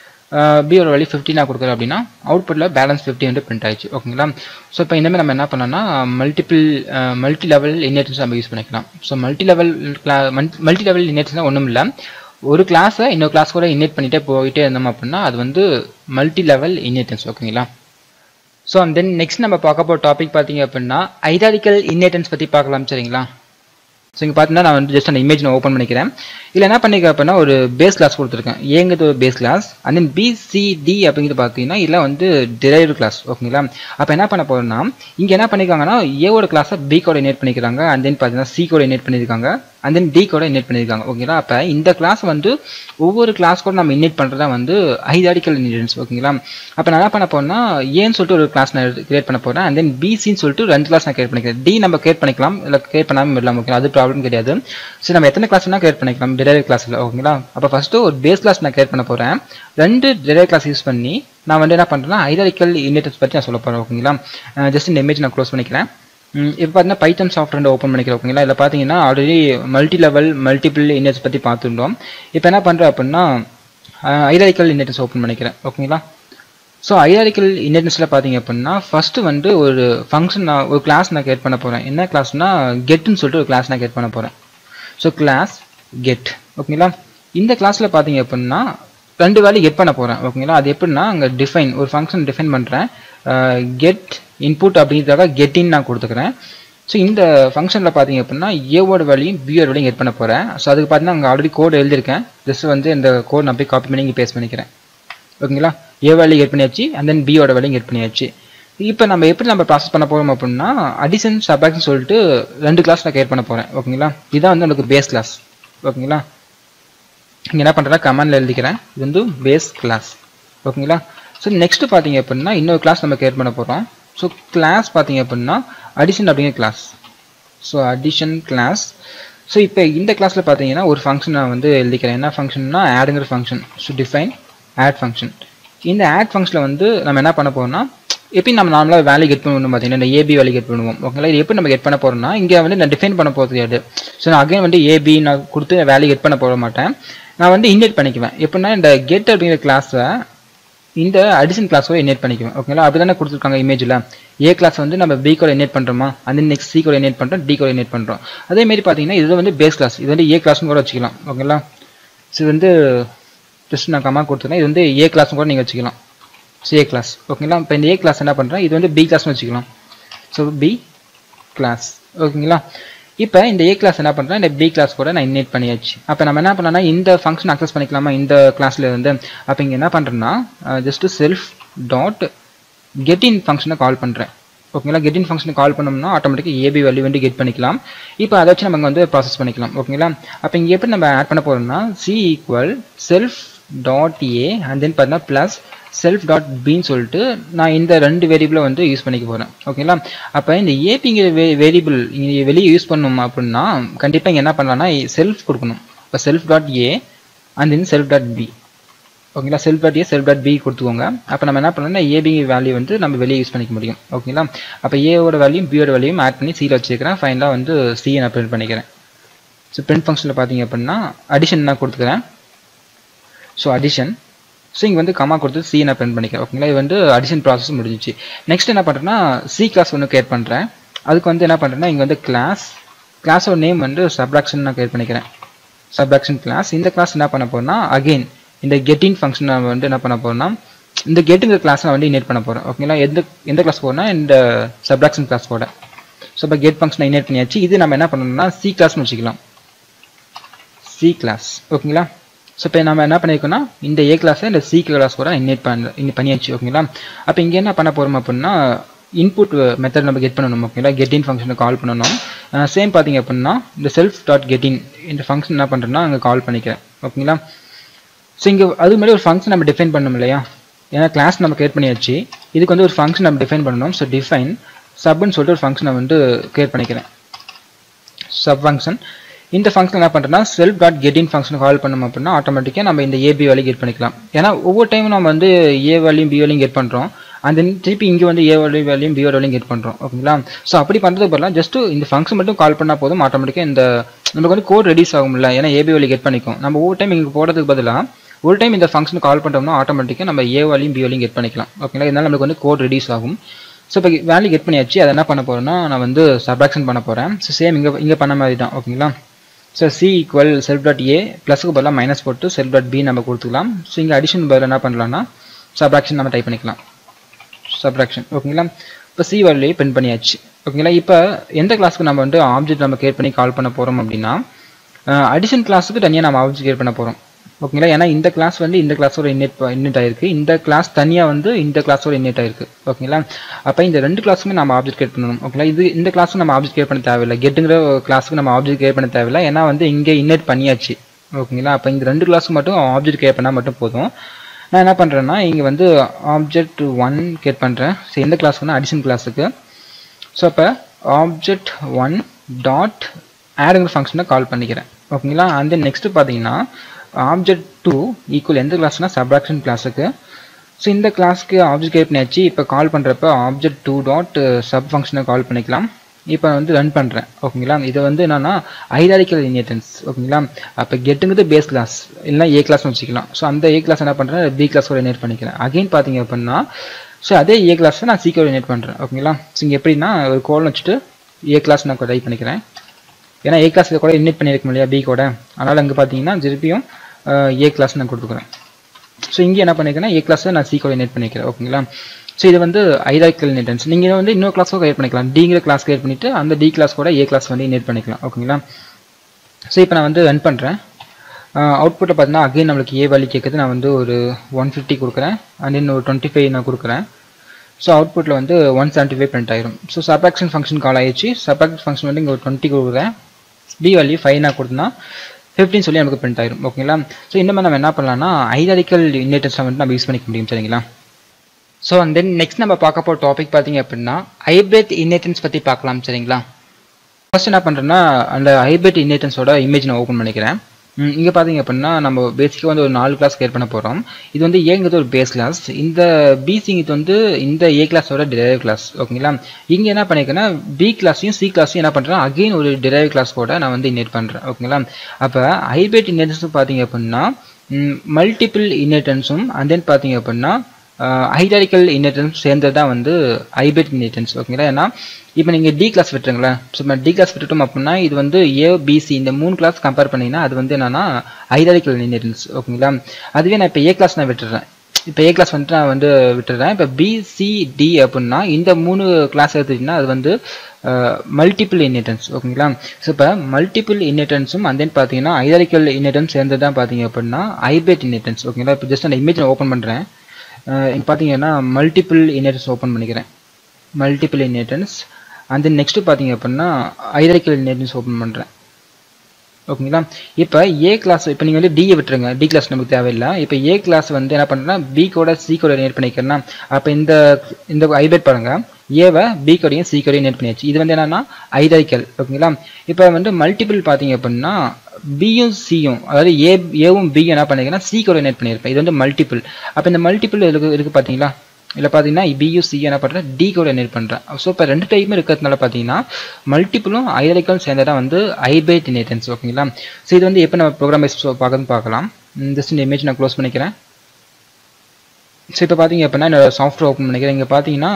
பியோட வேல்யூ ஃபிஃப்டி நான் கொடுக்குறேன் அப்படின்னா அவுட்புட்டில் பேலன்ஸ் ஃபிஃப்டி வந்து பிரிண்ட் ஆயிடுச்சு ஓகேங்களா ஸோ இப்போ இனிமேல் நம்ம என்ன பண்ணோம்னா மல்டிபிள் மல்டி லெவல் இன்னேட்டன்ஸ் நம்ம யூஸ் பண்ணிக்கலாம் ஸோ மல்டி லெவல் கிளா மல்டி லெவல் இன்னேட்டன்ஸ்னால் ஒன்றும் இல்லை ஒரு கிளாஸை இன்னொரு கிளாஸ் கூட இன்னேட் பண்ணிகிட்டே போயிட்டே இருந்தோம் அப்படின்னா அது வந்து மல்டி லெவல் இன்னேட்டன்ஸ் ஓகேங்களா ஸோ அண்ட் தென் நெக்ஸ்ட் நம்ம பார்க்க போகிற டாபிக் பார்த்தீங்க அப்படின்னா ஐடாரிக்கல் இன்னேட்டன்ஸ் பற்றி பார்க்கலாம் சரிங்களா ஸோ இங்கே பார்த்தீங்கன்னா நான் வந்து ஜஸ்ட் அந்த இமேஜ் நான் ஓப்பன் பண்ணிக்கிறேன் இதில் என்ன பண்ணிக்கிறேன் அப்படின்னா ஒரு பேஸ் கிளாஸ் கொடுத்துருக்கேன் ஏங்கிறது ஒரு base class and then BCD அப்படிங்கிறது பார்த்தீங்கன்னா இதில் வந்து டிரைவ்டு கிளாஸ் ஓகேங்களா அப்போ என்ன பண்ண போகிறோம்னா இங்கே என்ன பண்ணியிருக்காங்கன்னா ஏவோட கிளாஸை பி கோட இனேட் பண்ணிக்கிறாங்க அண்ட் தென் பார்த்தீங்கன்னா சி கோட இனேட் பண்ணியிருக்காங்க அண்ட் தென் டி கூட இனேட் பண்ணியிருக்காங்க ஓகேங்களா அப்போ இந்த கிளாஸ் வந்து ஒவ்வொரு கிளாஸ் கூட நம்ம இன்னேட் பண்ணுறதா வந்து ஐடாரிக்கல் இன்டெலிஜென்ஸ் ஓகேங்களா அப்போ நான் என்ன பண்ண போறேன்னா ஏன்னு சொல்லிட்டு ஒரு கிளாஸ் நான் கிரியேட் பண்ண போகிறேன் அண்ட் தென் பிசின்னு சொல்லிட்டு ரெண்டு கிளாஸ் நான் கிரியேட் பண்ணிக்கிறேன் டி நம்ம கிரியேட் பண்ணிக்கலாம் இல்லை கிரியேட் பண்ணாமல் விடலாம் ஓகே அது ப்ராப்ளம் கிடையாது சரி நம்ம எத்தனை கிளாஸ் வேணால் கிரியேட் பண்ணிக்கலாம் டிரைவ் கிளாஸில் ஓகேங்களா அப்போ ஃபஸ்ட்டு ஒரு பேஸ் கிளாஸ் நான் கிரியேட் பண்ண போகிறேன் ரெண்டு டிரைவ் கிளாஸ் யூஸ் பண்ணி நான் வந்து என்ன பண்ணுறேன்னா ஐடாரிக்கல் இன்டெலிஜென்ஸ் பற்றி நான் சொல்ல போகிறேன் ஓகேங்களா ஜஸ்ட் இந்த இமேஜ் நான் க்ளோஸ் பண்ணிக்கிறேன் இப்போ பார்த்தீங்கன்னா பைத்தன் சாஃப்ட்வேர் ஓப்பன் பண்ணிக்கிறோம் ஓகேங்களா இதில் பார்த்தீங்கன்னா already multi level multiple index பற்றி பார்த்துருந்தோம் இப்போ என்ன பண்ணுறேன் அப்படின்னா ஐடாரிக்கல் இன்டெக்ஸ் ஓப்பன் பண்ணிக்கிறேன் ஓகேங்களா ஸோ ஐடாரிக்கல் இன்டெக்ஸில் பார்த்தீங்க அப்படின்னா ஃபஸ்ட்டு வந்து ஒரு ஃபங்க்ஷன் நான் ஒரு கிளாஸ் நான் கிரியேட் பண்ண போகிறேன் என்ன கிளாஸ்னா கெட்டுன்னு சொல்லிட்டு ஒரு கிளாஸ் நான் கிரியேட் பண்ண போகிறேன் ஸோ கிளாஸ் கெட் ஓகேங்களா இந்த கிளாஸில் பார்த்தீங்க அப்படின்னா ரெண்டு வேலையும் கெட் பண்ண போகிறேன் ஓகேங்களா அது எப்படின்னா அங்கே டிஃபைன் ஒரு ஃபங்க்ஷன் டிஃபைன் பண்ணுறேன் கெட் இன்புட் அப்படிங்கிறதாக கெட்டின் நான் கொடுத்துக்கிறேன் ஸோ இந்த ஃபங்க்ஷனில் பார்த்தீங்க அப்படின்னா ஏவோட வேலையும் பியோட வேலையும் கெட் பண்ண போகிறேன் ஸோ அதுக்கு பார்த்தீங்கன்னா அங்கே ஆல்ரெடி கோட் எழுதியிருக்கேன் ஜஸ்ட் வந்து இந்த கோட் நான் போய் காப்பி பண்ணி இங்கே பேஸ்ட் பண்ணிக்கிறேன் ஓகேங்களா ஏ வேலையும் கெட் பண்ணியாச்சு அண்ட் தென் பியோட வேலையும் கெட் பண்ணியாச்சு இப்போ நம்ம எப்படி நம்ம ப்ராசஸ் பண்ண போகிறோம் அப்படின்னா அடிஷன் சபாக்ஸ்னு சொல்லிட்டு ரெண்டு கிளாஸ் நான் கிரியேட் பண்ண போகிறேன் ஓகேங்களா இதான் வந்து எனக்கு பேஸ் கிளாஸ் ஓகேங்களா இங்கே என்ன பண்ணுறேன்னா கமெண்டில் எழுதிக்கிறேன் இது வந்து பேஸ் கிளாஸ் ஓகேங்களா ஸோ நெக்ஸ்ட் பார்த்தீங்க அப்படின்னா இன்னொரு கிளாஸ் நம்ம கிரியேட் பண்ண போகிறோம் ஸோ கிளாஸ் பார்த்தீங்க அப்படின்னா அடிஷன் அப்படிங்கிற class so addition class so இப்போ இந்த கிளாஸில் பார்த்தீங்கன்னா ஒரு ஃபங்க்ஷன் நான் வந்து எழுதிக்கிறேன் என்ன ஃபங்க்ஷன்னா ஆடுங்கிற function so define add function இந்த ஆட் ஃபங்க்ஷனில் வந்து நம்ம என்ன பண்ண போகிறோம்னா எப்படி நம்ம நார்மலாக வேல்யூ கெட் பண்ணுவோம் பார்த்தீங்கன்னா இந்த ஏபி வேல்யூ கெட் பண்ணுவோம் ஓகேங்களா இது எப்படி நம்ம கெட் பண்ண போகிறோம்னா இங்கே வந்து நான் டிஃபைன் பண்ண போகிறது கிடையாது ஸோ நான் அகைன் வந்து ஏபி நான் கொடுத்து வேல்யூ கெட் பண்ண போக மாட்டேன் நான் வந்து இன்டெட் பண்ணிக்குவேன் எப்படின்னா இந்த கெட் அப்படிங்கிற கிளாஸை இந்த அடிஷன் கிளாஸோட இனேட் பண்ணிக்குவேன் ஓகேங்களா அப்படி தானே கொடுத்துருக்காங்க இமேஜில் ஏ கிளாஸ் வந்து நம்ம பி கூட இனேட் பண்ணுறோமா அந்த நெக்ஸ்ட் சி கூட இனேட் பண்ணுறோம் டி கூட இனேட் பண்ணுறோம் அதே மாதிரி பார்த்தீங்கன்னா இது வந்து பேஸ் கிளாஸ் இது வந்து ஏ கிளாஸ்னு கூட வச்சுக்கலாம் ஓகேங்களா ஸோ இது வந்து ஜஸ்ட் நான் கமா கொடுத்துருக்கேன் இது வந்து ஏ கிளாஸ்னு கூட நீங்கள் வச்சுக்கலாம் ஸோ ஏ கிளாஸ் ஓகேங்களா இப்போ இந்த ஏ கிளாஸ் என்ன பண்ணுறேன் இது வந்து பி கிளாஸ்னு வச்சுக்கலாம் ஸோ பி கிளாஸ் ஓகேங்களா இப்போ இந்த ஏ கிளாஸ் என்ன பண்ணுறேன் இந்த பி கிளாஸ் கூட நான் இன்னேட் பண்ணியாச்சு அப்போ நம்ம என்ன பண்ணலாம்னா இந்த ஃபங்க்ஷன் அக்சஸ் பண்ணிக்கலாமா இந்த கிளாஸில் இருந்து அப்போ இங்கே என்ன பண்ணுறேன்னா ஜஸ்ட் செல்ஃப் டாட் கெட்டின் ஃபங்க்ஷனை கால் பண்ணுறேன் ஓகேங்களா கெட்டின் ஃபங்க்ஷனை கால் பண்ணோம்னா ஆட்டோமேட்டிக்காக ஏபி வேல்யூ வந்து கெட் பண்ணிக்கலாம் இப்போ அதை வச்சு நம்ம இங்க வந்து ப்ராசஸ் பண்ணிக்கலாம் ஓகேங்களா அப்போ இங்கே எப்படி நம்ம ஆட் பண்ண போகிறோம்னா C equal self dot A and then பார்த்தீங்கன்னா ப்ளஸ் செல்ஃப் டாட் பின்னு சொல்லிட்டு நான் இந்த ரெண்டு வேரியபிளை வந்து யூஸ் பண்ணிக்க போகிறேன் ஓகேங்களா அப்போ இந்த ஏபிங்கிற வே வேரியபிள் இங்கே வெளியே யூஸ் பண்ணணும் அப்படின்னா கண்டிப்பாக இங்கே என்ன பண்ணலாம்னா செல்ஃப் கொடுக்கணும் இப்போ self dot A and then self dot B ஓகேங்களா self dot A self dot B கொடுத்துக்கோங்க அப்போ நம்ம என்ன பண்ணோம்னா ஏபி வேல்யூ வந்து நம்ம வெளியே யூஸ் பண்ணிக்க முடியும் ஓகேங்களா அப்போ ஏவோட வேல்யூ பியோட வேல்யூம் ஆட் பண்ணி சியில் வச்சுக்கிறேன் ஃபைனலாக வந்து சியை நான் பிரிண்ட் பண்ணிக்கிறேன் ஸோ பிரிண்ட் ஃபங்க்ஷனில் பார்த்தீங்க அப்படின்னா அடிஷன் நான் கொடுத்துக்கிறேன் ஸோ அடிஷன் ஸோ இங்கே வந்து கமா கொடுத்து சி நான் பிரிண்ட் பண்ணிக்கிறேன் ஓகேங்களா இது வந்து அடிஷன் ப்ராசஸ் முடிஞ்சிச்சு நெக்ஸ்ட் என்ன பண்ணுறேன்னா சி கிளாஸ் ஒன்று கிரியேட் பண்ணுறேன் அதுக்கு வந்து என்ன பண்ணுறேன்னா இங்கே வந்து கிளாஸ் கிளாஸோட நேம் வந்து சப்ராக்ஷன் நான் கிரியேட் பண்ணிக்கிறேன் சப்ராக்ஷன் கிளாஸ் இந்த கிளாஸ் என்ன பண்ண போறேன்னா அகைன் இந்த கெட்டின் ஃபங்க்ஷன் நான் வந்து என்ன பண்ண போறேன்னா இந்த கெட்டுங்கிற கிளாஸ் நான் வந்து இனேட் பண்ண போறேன் ஓகேங்களா எந்த எந்த கிளாஸ் போறேன்னா இந்த சப்ராக்ஷன் கிளாஸ் போட ஸோ இப்போ கெட் ஃபங்க்ஷன் இனேட் பண்ணியாச்சு இது நம்ம என்ன பண்ணணும்னா சி கிளாஸ்னு வச்சுக்கலாம் சி கிளாஸ் ஓகேங்களா ஸோ இப்போ நம்ம என்ன பண்ணியிருக்கோம்னா இந்த ஏ கிளாஸை இந்த சி கிளாஸ் கூட இன்னேட் பண்ண இன்னும் பண்ணியாச்சு ஓகேங்களா அப்போ இங்கே என்ன பண்ண போகிறோம் அப்படின்னா இன்புட் மெத்தட் நம்ம கெட் பண்ணணும் ஓகேங்களா கெட்டின் ஃபங்க்ஷனை கால் பண்ணணும் சேம் பார்த்தீங்க அப்படின்னா இந்த செல்ஃப் டாட் கெட்டின் இந்த ஃபங்க்ஷன் என்ன பண்ணுறேன்னா அங்கே கால் பண்ணிக்கிறேன் ஓகேங்களா ஸோ இங்கே அது மாதிரி ஒரு ஃபங்க்ஷன் நம்ம டிஃபைன் பண்ணணும் இல்லையா ஏன்னா கிளாஸ் நம்ம கிரியேட் பண்ணியாச்சு இதுக்கு வந்து ஒரு ஃபங்க்ஷன் நம்ம டிஃபைன் பண்ணணும் ஸோ டிஃபைன் சப்னு சொல்லிட்டு ஒரு ஃபங்க்ஷனை வந்து கிரியேட் பண்ணிக்கிறேன் சப் ஃபங்க்ஷன் இந்த ஃபங்க்ஷன் என்ன பண்ணுறேன்னா செல்ஃப் டாட் கெட்டின் ஃபங்க்ஷன் கால் பண்ணோம் அப்படின்னா ஆட்டோமேட்டிக்காக நம்ம இந்த ஏபி வேல்யூ கெட் பண்ணிக்கலாம் ஏன்னா ஒவ்வொரு டைமும் நம்ம வந்து ஏ வேல்யூம் பி வேல்யூம் கெட் பண்ணுறோம் அந்த திருப்பி இங்கே வந்து ஏ வேல்யூ வேல்யூம் பி வேல்யூம் கெட் பண்ணுறோம் ஓகேங்களா ஸோ அப்படி பண்ணுறது பதிலாக ஜஸ்ட் இந்த ஃபங்க்ஷன் மட்டும் கால் பண்ணால் போதும் ஆட்டோமேட்டிக்காக இந்த நமக்கு வந்து கோட் ரெடியூஸ் ஆகும்ல ஏன்னா ஏபி வேல்யூ கெட் பண்ணிக்கும் நம்ம ஒவ்வொரு டைம் இங்கே போடுறதுக்கு பதிலாக ஒரு டைம் இந்த ஃபங்க்ஷன் கால் பண்ணுறோம்னா ஆட்டோமேட்டிக்காக நம்ம ஏ வேல்யூம் பி வேல்யூம் கெட் பண்ணிக்கலாம் ஓகேங்களா இதனால நமக்கு வந்து கோட் ரெடியூஸ் ஆகும் ஸோ இப்போ வேல்யூ கெட் பண்ணியாச்சு அதை என்ன பண்ண போகிறேன்னா நான் வந்து சப்ராக்ஷன் பண்ண போகிறேன் ஸோ சேம் இங்கே இங்கே பண்ண மாதிரி தான் ஓகேங்களா so C equal self dot A ப்ளஸுக்கு பதிலாக மைனஸ் போட்டு செல்ஃப் டாட் பி நம்ம கொடுத்துக்கலாம் ஸோ இங்கே அடிஷன் பதில் என்ன பண்ணலாம்னா சப்ராக்ஷன் நம்ம டைப் பண்ணிக்கலாம் சப்ராக்ஷன் ஓகேங்களா இப்போ சி வேல்யூ பிரிண்ட் பண்ணியாச்சு ஓகேங்களா இப்போ எந்த கிளாஸ்க்கு நம்ம வந்து ஆப்ஜெக்ட் நம்ம கிரியேட் பண்ணி கால் பண்ண போகிறோம் அப்படின்னா அடிஷன் கிளாஸுக்கு தனியாக நம்ம ஆப்ஜெக்ட் கிரியேட் பண்ண போகிறோம் ஓகேங்களா ஏன்னா இந்த கிளாஸ் வந்து இந்த கிளாஸோட இன்னேட் இன்னேட் ஆயிருக்கு இந்த கிளாஸ் தனியாக வந்து இந்த கிளாஸோட இன்னேட் ஆயிருக்கு ஓகேங்களா அப்போ இந்த ரெண்டு கிளாஸுமே நம்ம ஆப்ஜெக்ட் கிரியேட் பண்ணணும் ஓகேங்களா இது இந்த கிளாஸும் நம்ம ஆப்ஜெக்ட் கிரியேட் பண்ண தேவையில்லை கெட்டுங்கிற கிளாஸுக்கு நம்ம ஆப்ஜெக்ட் கிரியேட் பண்ண தேவையில்லை ஏன்னா வந்து இங்கே இன்னேட் பண்ணியாச்சு ஓகேங்களா அப்போ இந்த ரெண்டு கிளாஸுக்கு மட்டும் ஆப்ஜெக்ட் கிரியேட் பண்ணால் மட்டும் போதும் நான் என்ன பண்ணுறேன்னா இங்கே வந்து ஆப்ஜெக்ட் ஒன் கிரியேட் பண்ணுறேன் ஸோ எந்த கிளாஸுக்குன்னா அடிஷன் கிளாஸுக்கு ஸோ அப்போ ஆப்ஜெக்ட் ஒன் டாட் ஆடுங்கிற ஃபங்க்ஷனை கால் பண்ணிக்கிறேன் ஓகேங்களா அண்ட் தென் நெக்ஸ்ட் பார்த்தீங்கன்னா ஆப்ஜெக்ட் டூ ஈக்குவல் எந்த கிளாஸ்னா சப்ராக்ஷன் கிளாஸுக்கு ஸோ இந்த கிளாஸ்க்கு ஆப்ஜெக்ட் கிரியேட் பண்ணியாச்சு இப்போ கால் பண்ணுறப்ப ஆப்ஜெக்ட் டூ டாட் சப் ஃபங்க்ஷனை கால் பண்ணிக்கலாம் இப்போ வந்து ரன் பண்ணுறேன் ஓகேங்களா இது வந்து என்னன்னா ஐடாரிக்கல் இன்ஹெரிட்டன்ஸ் ஓகேங்களா அப்போ கெட்டுங்கிறது பேஸ் கிளாஸ் இல்லைனா ஏ கிளாஸ்னு வச்சுக்கலாம் ஸோ அந்த ஏ கிளாஸ் என்ன பண்ணுறேன் பி கிளாஸோட இனேட் பண்ணிக்கிறேன் அகைன் பார்த்தீங்க அப்படின்னா ஸோ அதே ஏ கிளாஸை நான் சீக்கிரம் இனேட் பண்ணுறேன் ஓகேங்களா ஸோ இங்கே எப்படின்னா ஒரு கோல் வச்சுட்டு ஏ கிளாஸ் நான் டைப் பண்ணிக்கிறேன் ஏன்னா ஏ கிளாஸ் கூட இன்வைட் பண்ணியிருக்கோம் இல்லையா பி கூட அதனால் அங்கே பார்த்தீங்கன்னா திருப்பியும் ஏ கிளாஸ் நான் கொடுத்துக்கிறேன் ஸோ இங்கே என்ன பண்ணிக்கிறேன்னா ஏ கிளாஸை நான் சி கூட இன்வைட் பண்ணிக்கிறேன் ஓகேங்களா ஸோ இது வந்து ஐடாரிக்கல் இன்டென்ஸ் நீங்கள் வந்து இன்னொரு கிளாஸ் கூட கிரியேட் பண்ணிக்கலாம் டிங்கிற கிளாஸ் கிரியேட் பண்ணிவிட்டு அந்த டி கிளாஸ் கூட ஏ கிளாஸ் வந்து இன்வைட் பண்ணிக்கலாம் ஓகேங்களா ஸோ இப்போ நான் வந்து ரன் பண்ணுறேன் அவுட்புட்டை பார்த்தீங்கன்னா அகைன் நம்மளுக்கு ஏ வேல்யூ கேட்குது நான் வந்து ஒரு ஒன் ஃபிஃப்டி கொடுக்குறேன் அண்ட் தென் ஒரு டுவெண்ட்டி ஃபைவ் நான் கொடுக்குறேன் ஸோ அவுட்புட்டில் வந்து ஒன் செவன்ட்டி ஃபைவ் பிரிண்ட் ஆயிரும் ஸோ சப்ராக்ஷன் ஃபங்க்ஷன் கால் ஆயிடுச்சு சப்ராக்ஷன் ஃபங்க்ஷன் வந்து இங்கே ஒரு டுவெண்ட்டி கொடுக்குறேன் பி வேல்யூ ஃபைவ் நான் கொடுத்தனா ஃபிஃப்டின் சொல்லி நமக்கு பிரிண்ட் ஆயிரும் ஓகேங்களா ஸோ இந்த மாதிரி நம்ம என்ன பண்ணலாம்னா ஐடாரிக்கல் இன்னேட்டர்ஸை வந்து நம்ம யூஸ் பண்ணிக்க முடியும் சரிங்களா ஸோ அண்ட் தென் நெக்ஸ்ட் நம்ம பார்க்க போகிற டாபிக் பார்த்தீங்க அப்படின்னா ஹைபிரிட் இன்னேட்டன்ஸ் பற்றி பார்க்கலாம் சரிங்களா ஃபர்ஸ்ட் என்ன பண்ணுறேன்னா அந்த ஹைபிரிட் இன்னேட்டன்ஸோட இமேஜ் நான் ஓப்பன் பண்ணிக்கிறேன் இங்கே பார்த்தீங்க அப்படின்னா நம்ம பேசிக்காக வந்து ஒரு நாலு கிளாஸ் கிரியேட் பண்ண போகிறோம் இது வந்து ஏங்கிறது ஒரு பேஸ் கிளாஸ் இந்த பிசிங்கிறது வந்து இந்த ஏ கிளாஸோட டிரைவ் கிளாஸ் ஓகேங்களா இங்கே என்ன பண்ணியிருக்கேன்னா பி கிளாஸையும் சி கிளாஸையும் என்ன பண்ணுறேன் அகெயின் ஒரு டிரைவ் கிளாஸ் கூட நான் வந்து இன்னேட் பண்ணுறேன் ஓகேங்களா அப்போ ஹைபிரிட் இன்னேட்டன்ஸும் பார்த்தீங்க அப்படின்னா மல்டிபிள் இன்னேட்டன்ஸும் அண்ட் தென் பார்த்தீங்க அப்படின்னா ஹைராரிக்கல் இன்ஹெரிட்டன்ஸ் சேர்ந்தது தான் வந்து ஐபெட் இன்ஹெரிட்டன்ஸ் ஓகேங்களா ஏன்னா இப்போ நீங்கள் டி கிளாஸ் விட்டுருங்களேன் ஸோ இப்போ டி கிளாஸ் விட்டுட்டோம் அப்படின்னா இது வந்து ஏ பிசி இந்த மூணு கிளாஸ் கம்பேர் பண்ணிங்கன்னா அது வந்து என்னன்னா ஹைராரிக்கல் இன்ஹெரிட்டன்ஸ் ஓகேங்களா அதுவே நான் இப்போ ஏ கிளாஸ் நான் விட்டுறேன் இப்போ ஏ கிளாஸ் வந்துட்டு நான் வந்து விட்டுறேன் இப்போ பிசிடி அப்படின்னா இந்த மூணு கிளாஸ் எடுத்துக்கிட்டிங்கன்னா அது வந்து மல்டிபிள் இன்ஹெரிட்டன்ஸ் ஓகேங்களா ஸோ இப்போ மல்டிபிள் இன்ஹெரிட்டன்ஸும் அண்ட் தென் பார்த்தீங்கன்னா ஐதாரிக்கல் இன்ஹெரிட்டன்ஸ் சேர்ந்தது தான் பார்த்தீங்க அப்படின்னா ஐபேட் இன்ஹெரிட்டன்ஸ் ஓகேங்களா இப்போ ஜஸ்ட் அந்த இமேஜ் ஓப்பன் பண்ணுறேன் இங்கே பார்த்தீங்கன்னா மல்டிபிள் இன்ஹெரிட்டன்ஸ் ஓப்பன் பண்ணிக்கிறேன் multiple inheritance and then next பார்த்தீங்க அப்படின்னா ஐதாரிக்கல் இன்ஹெரிட்டன்ஸ் ஓப்பன் பண்ணுறேன் ஓகேங்களா இப்போ ஏ கிளாஸ் இப்போ நீங்கள் வந்து டியை விட்டுருங்க டி கிளாஸ் நமக்கு தேவையில்லை இப்போ ஏ கிளாஸ் வந்து என்ன பண்ணுறேன்னா பி கூட சி கூட நேட் பண்ணிக்கிறேன்னா அப்போ இந்த இந்த ஐபேட் பாருங்க ஏவை பி கோடையும் சி கோடையும் நேட் பண்ணியாச்சு இது வந்து என்னன்னா ஐதாரிக்கல் ஓகேங்களா இப்போ வந்து மல்டிபிள் பார்த்தீங்க அப்படின்னா பியும் சியும் அதாவது ஏ ஏவும் பியும் என்ன பண்ணிக்கிறேன்னா சி கூட நேட் பண்ணியிருப்பேன் இது வந்து மல்டிபிள் அப்போ இந்த மல்டிபிள் இருக்கு இருக்கு பார்த்தீங்களா இல்லை பார்த்தீங்கன்னா பியூ சி என்ன பண்ணுறேன் டி கூட நேட் பண்ணுறேன் ஸோ இப்போ ரெண்டு டைப்பும் இருக்கிறதுனால பார்த்தீங்கன்னா மல்டிபிளும் ஐதரிக்கலும் சேர்ந்ததா வந்து ஐபேட் இனேட்டன்ஸ் ஓகேங்களா ஸோ இது வந்து எப்போ நம்ம ப்ரோக்ராம் பேஸ் பார்க்கறது பார்க்கலாம் ஜஸ்ட் இந்த இமேஜ் நான் க்ளோஸ் பண்ணிக்கிறேன் ஸோ இப்போ பார்த்தீங்க அப்படின்னா என்னோட சாஃப்ட்வேர் ஓப்பன் பண்ணிக்கிறேன் இங்கே பார்த்தீங்கன்னா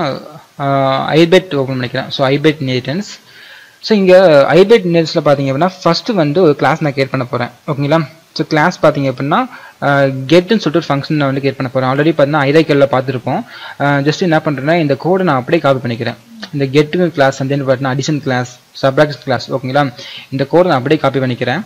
ஐபேட் ஓப்பன் பண்ணிக்கிறேன் ஸோ ஐபேட் இனேட்டன்ஸ் ஸோ இங்கே ஐபேட் இனேட்டன்ஸில் பார்த்தீங்க அப்படின்னா ஃபஸ்ட்டு வந்து ஒரு கிளாஸ் நான் கிரியேட் பண்ண போகிறேன் ஓகேங்களா ஸோ கிளாஸ் பார்த்தீங்க அப்படின்னா கெட்டுன்னு சொல்லிட்டு ஒரு ஃபங்க்ஷன் நான் வந்து கிரியேட் பண்ண போகிறேன் ஆல்ரெடி பார்த்தீங்கன்னா ஐரைக்கல்ல பார்த்துருப்போம் ஜஸ்ட் என்ன பண்ணுறேன்னா இந்த கோடை நான் அப்படியே காப்பி பண்ணிக்கிறேன் இந்த கெட்டுங்க கிளாஸ் வந்து பார்த்தீங்கன்னா அடிஷன் கிளாஸ் சப்ராக்ஷன் கிளாஸ் ஓகேங்களா இந்த கோடை நான் அப்படியே காப்பி பண்ணிக்கிறேன்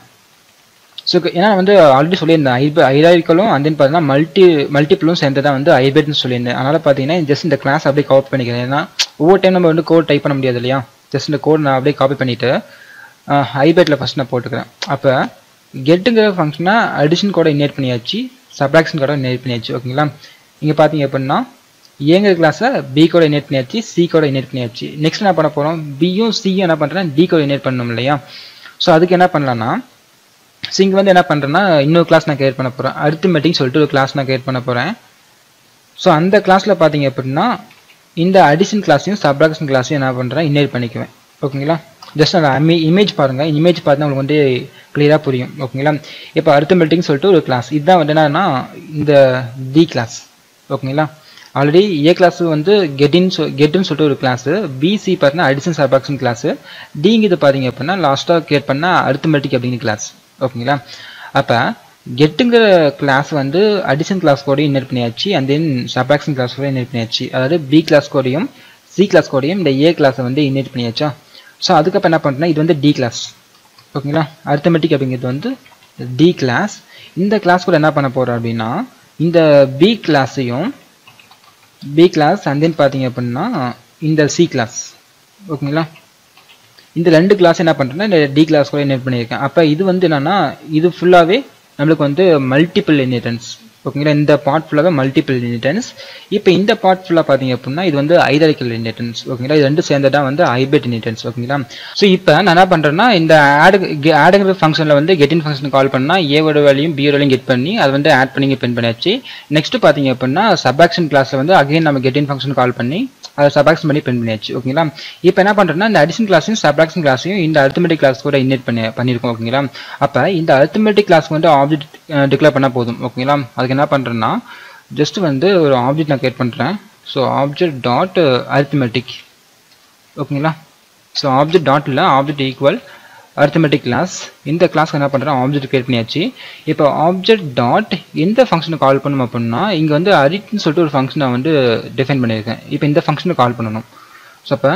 ஸோ ஏன்னா வந்து ஆல்ரெடி சொல்லியிருந்தேன் ஐப ஐராரிக்கலும் அண்ட் தென் பார்த்தீங்கன்னா மல்டி மல்டிபிளும் சேர்ந்ததான் வந்து ஐபேட்னு சொல்லியிருந்தேன் அதனால் பார்த்தீங்கன்னா ஜஸ்ட் இந்த கிளாஸ் அப்படியே காப்பி பண்ணிக்கிறேன் ஏன்னா ஒவ்வொரு டைம் நம்ம வந்து கோட் டைப் பண்ண முடியாது இல்லையா ஜஸ்ட் இந்த கோட் நான் அப்படியே காப்பி பண்ணிவிட்டு ஐபேட்டில் ஃபஸ்ட் நான் போட்டுக்கிறேன் அப்போ கெட்டுங்கிற ஃபங்க்ஷனை அடிஷன் கூட இன்னேட் பண்ணியாச்சு சப்ராக்ஷன் கூட இன்னேட் பண்ணியாச்சு ஓகேங்களா இங்கே பார்த்தீங்க அப்படின்னா ஏங்கிற கிளாஸை பி கூட இன்னேட் பண்ணியாச்சு சி கூட இன்னேட் பண்ணியாச்சு நெக்ஸ்ட் என்ன பண்ண போகிறோம் பியும் சியும் என்ன பண்ணுறேன் டி கூட இன்னேட் பண்ணணும் இல்லையா ஸோ அதுக்கு என்ன பண்ணலான்னா ஸோ இங்கே வந்து என்ன பண்ணுறேன்னா இன்னொரு கிளாஸ் நான் கிரியேட் பண்ண போகிறேன் அரித்மெட்டிக் சொல்லிட்டு ஒரு கிளாஸ் நான் கிரியேட் பண்ண போகிறேன் ஸோ அந்த கிளாஸில் பார்த்தீங்க அப்படின்னா இந்த அடிஷன் கிளாஸையும் சப்ராக்ஷன் கிளாஸையும் என்ன பண்ணுறேன் இன்னேட் பண்ணிக்குவேன் ஓகேங்களா ஜஸ்ட் அந்த இமேஜ் பாருங்கள் இமேஜ் பார்த்தா உங்களுக்கு வந்து கிளியராக புரியும் ஓகேங்களா இப்போ அரித்தமெட்டிக்னு சொல்லிட்டு ஒரு கிளாஸ் இதுதான் வந்து என்னன்னா இந்த டி கிளாஸ் ஓகேங்களா ஆல்ரெடி ஏ கிளாஸ் வந்து கெட்டின் கெட்டுன்னு சொல்லிட்டு ஒரு கிளாஸ் பிசி பார்த்தீங்கன்னா அடிஷன் சப்ராக்ஷன் கிளாஸ் டிங்கிறது பார்த்தீங்க அப்படின்னா லாஸ்ட்டாக கிரியேட் பண்ண அரித்தமெட்டிக் அப்படிங்கிற கிளாஸ் ஓகேங்களா அப்போ கெட்டுங்கிற கிளாஸ் வந்து அடிஷன் கிளாஸ் கோடையும் இன்னர் பண்ணியாச்சு அண்ட் தென் சப்ராக்ஷன் கிளாஸ் கூட இன்னர் பண்ணியாச்சு அதாவது பி கிளாஸ் கோடையும் சி கிளாஸ் கோடையும் இந்த ஏ கிளாஸை வந்து இன்னர் பண்ணியாச்சா ஸோ அதுக்கப்புறம் என்ன பண்ணுறேன்னா இது வந்து டி கிளாஸ் ஓகேங்களா அரித்தமெட்டிக் அப்படிங்கிறது வந்து டி கிளாஸ் இந்த கிளாஸ் கூட என்ன பண்ண போகிறோம் அப்படின்னா இந்த பி கிளாஸையும் பி கிளாஸ் அண்ட் தென் பார்த்தீங்க அப்படின்னா இந்த சி கிளாஸ் ஓகேங்களா இந்த ரெண்டு கிளாஸ் என்ன பண்ணுறேன்னா இந்த டி கிளாஸ் கூட என்ன பண்ணியிருக்கேன் அப்போ இது வந்து என்னன்னா இது ஃபுல்லாகவே நம்மளுக்கு வந்து மல்டிபிள் இன்ஹெரிட்டன்ஸ் ஓகேங்களா இந்த பார்ட் ஃபுல்லாகவே மல்டிபிள் இன்ஹெரிட்டன்ஸ் இப்போ இந்த பார்ட் ஃபுல்லாக பார்த்தீங்க அப்படின்னா இது வந்து ஐதரிக்கல் இன்ஹெரிட்டன்ஸ் ஓகேங்களா இது ரெண்டு சேர்ந்ததா வந்து ஐபெட் இன்ஹெரிட்டன்ஸ் ஓகேங்களா ஸோ இப்போ நான் என்ன பண்ணுறேன்னா இந்த ஆடு ஆடுங்கிற ஃபங்க்ஷனில் வந்து கெட்டின் ஃபங்க்ஷன் கால் பண்ணால் ஏவோட வேலையும் பியோட வேலையும் கெட் பண்ணி அதை வந்து ஆட் பண்ணி பென் பண்ணியாச்சு நெக்ஸ்ட் பார்த்தீங்க அப்படின்னா சபாக்ஷன் கிளாஸில் வந்து அகைன் நம்ம கெட்டின் ஃபங்க்ஷன் கால் பண்ணி அதை சபாக்ஷன் பண்ணி பென் பண்ணியாச்சு ஓகேங்களா இப்போ என்ன பண்ணுறேன்னா இந்த அடிஷன் கிளாஸையும் சப்ராக்ஷன் கிளாஸையும் இந்த அரித்தமெட்டிக் கிளாஸ் கூட இன்னேட் பண்ணி பண்ணியிருக்கோம் ஓகேங்களா அப்போ இந்த அரித்தமெட்டிக் கிளாஸ்க்கு வந்து ஆப்ஜெக்ட் டிக்ளேர் பண்ணால் போதும் ஓகேங்களா அதுக்கு என்ன பண்ணுறேன்னா ஜஸ்ட் வந்து ஒரு ஆப்ஜெக்ட் நான் கிரியேட் பண்ணுறேன் ஸோ ஆப்ஜெக்ட் டாட் அரித்மெட்டிக் ஓகேங்களா ஸோ ஆப்ஜெக்ட் டாட் இல்லை ஆப்ஜெக்ட் ஈக்குவல் அரித்மெட்டிக் கிளாஸ் இந்த கிளாஸ்க்கு என்ன பண்ணுறேன் ஆப்ஜெக்ட் கிரியேட் பண்ணியாச்சு இப்போ ஆப்ஜெக்ட் டாட் எந்த ஃபங்க்ஷனை கால் பண்ணணும் அப்படின்னா இங்கே வந்து அரிட்னு சொல்லிட்டு ஒரு ஃபங்க்ஷனை வந்து டிஃபைன் பண்ணியிருக்கேன் இப்போ இந்த ஃபங்க்ஷனை கால் பண்ணணும் ஸோ அப்போ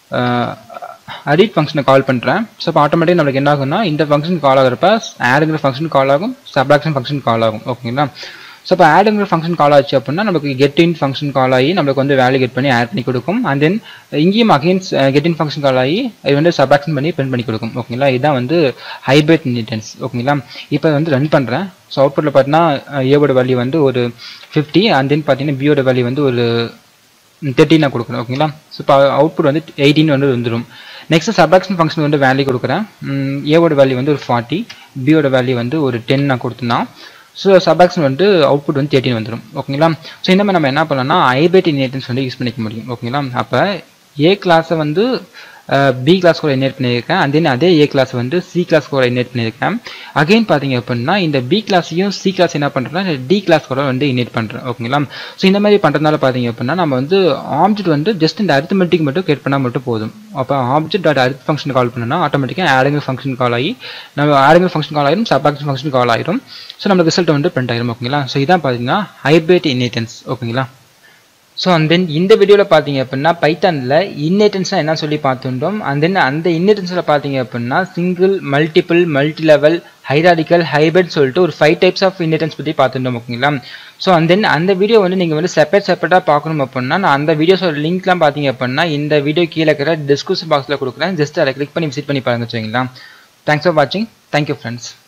அடிட் ஃபங்க்ஷனை கால் பண்ணுறேன் ஸோ இப்போ ஆட்டோமேட்டிக் நம்மளுக்கு என்ன ஆகும்னா இந்த ஃபங்க்ஷன் கால் ஆகிறப்ப ஆடுங்கிற ஃபங்க்ஷன் கால் ஆகும் சப்ராக்ஷன் ஃபங்க்ஷன் கால் ஆகும் ஓகேங்களா ஸோ இப்போ ஆடுங்கிற ஃபங்க்ஷன் கால் ஆச்சு அப்படின்னா நமக்கு கெட் இன் ஃபங்க்ஷன் கால் ஆகி நம்மளுக்கு வந்து வேல்யூ கெட் பண்ணி ஆட் பண்ணி கொடுக்கும் அண்ட் தென் இங்கேயும் again get in function call ஆகி இது வந்து சப்ராக்ஷன் பண்ணி பிரிண்ட் பண்ணி கொடுக்கும் ஓகேங்களா இதுதான் வந்து ஹைபிரிட் இன்டென்ஸ் ஓகேங்களா இப்போ வந்து ரன் பண்ணுறேன் ஸோ அவுட்புட்டில் பார்த்தீங்கன்னா ஏவோட வேல்யூ வந்து ஒரு ஃபிஃப்டி அண்ட் தென் பார்த்தீங்கன்னா பியோட வேல்யூ வந்து ஒரு தேர்ட்டினாக கொடுக்குறேன் ஓகேங்களா ஸோ இப்போ அவுட்புட் வந்து எயிட்டின் வந்து வந்துடும் நெக்ஸ்ட் சப்ராக்ஷன் ஃபங்க்ஷன் வந்து வேல்யூ கொடுக்குறேன் ஏவோட வேல்யூ வந்து ஒரு ஃபார்ட்டி பியோட வேல்யூ வந்து ஒரு டென் நான் கொடுத்தேன்னா ஸோ சப்ராக்ஷன் வந்து அவுட்புட் வந்து தேர்ட்டின் வந்துடும் ஓகேங்களா ஸோ இந்த மாதிரி நம்ம என்ன பண்ணலாம்னா ஐபேட் இன்ஹெரிட்டன்ஸ் வந்து யூஸ் பண்ணிக்க முடியும் ஓகேங்களா அப்போ ஏ கிளாஸை வந்து பி கிளாஸ் கூட இனேட் பண்ணியிருக்கேன் அண்ட் தென் அதே ஏ கிளாஸ் வந்து சி கிளாஸ் கூட இனேட் பண்ணியிருக்கேன் அகைன் பார்த்தீங்க அப்படின்னா இந்த பி கிளாஸையும் சி கிளாஸ் என்ன பண்ணுறேன்னா டி கிளாஸ் கூட வந்து இனேட் பண்ணுறேன் ஓகேங்களா ஸோ இந்த மாதிரி பண்ணுறதுனால பார்த்தீங்க அப்படின்னா நம்ம வந்து ஆப்ஜெக்ட் வந்து ஜஸ்ட் இந்த அரித்மெட்டிக் மட்டும் கிரியேட் பண்ணால் மட்டும் போதும் அப்போ ஆப்ஜெக்ட் டாட் அரித் ஃபங்க்ஷன் கால் பண்ணோம்னா ஆட்டோமேட்டிக்காக ஆடிங் ஃபங்க்ஷன் கால் ஆகி நம்ம ஆடிங் ஃபங்க்ஷன் கால் ஆயிரும் சபாக்ஷன் ஃபங்க்ஷன் கால் ஆயிரும் ஸோ நம்ம ரிசல்ட் வந்து பிரிண்ட் ஆயிரும் ஓகேங்களா ஸோ இதான் பார்த்தீங்கன்னா ஹைபிரிட் இன்னேட்டன்ஸ் ஓகேங்களா ஸோ அண்ட் தென் இந்த வீடியோவில் பார்த்தீங்க அப்படின்னா பைத்தானில் இன்னேட்டன்ஸ்னால் என்ன சொல்லி பார்த்துட்டோம் அண்ட் தென் அந்த இன்னேட்டன்ஸில் பார்த்தீங்க அப்படின்னா single multiple multi level hierarchical hybrid சொல்லிட்டு ஒரு ஃபைவ் டைப்ஸ் ஆஃப் இன்னேட்டன்ஸ் பற்றி பார்த்துட்டோம் ஓகேங்களா ஸோ அண்ட் தென் அந்த வீடியோ வந்து நீங்கள் வந்து செப்பரேட் செப்பரேட்டாக பார்க்கணும் அப்படின்னா நான் அந்த வீடியோஸோட லிங்க்லாம் பார்த்தீங்க அப்படின்னா இந்த வீடியோ கீழே இருக்கிற டிஸ்கிரிப்ஷன் பாக்ஸில் கொடுக்குறேன் ஜஸ்ட் அதை கிளிக் பண்ணி விசிட் பண்ணி பாருங்க வச்சுங்களா தேங்க்ஸ் ஃபார் வாட்சிங் தேங்க்யூ ஃப்ரெண்ட்ஸ்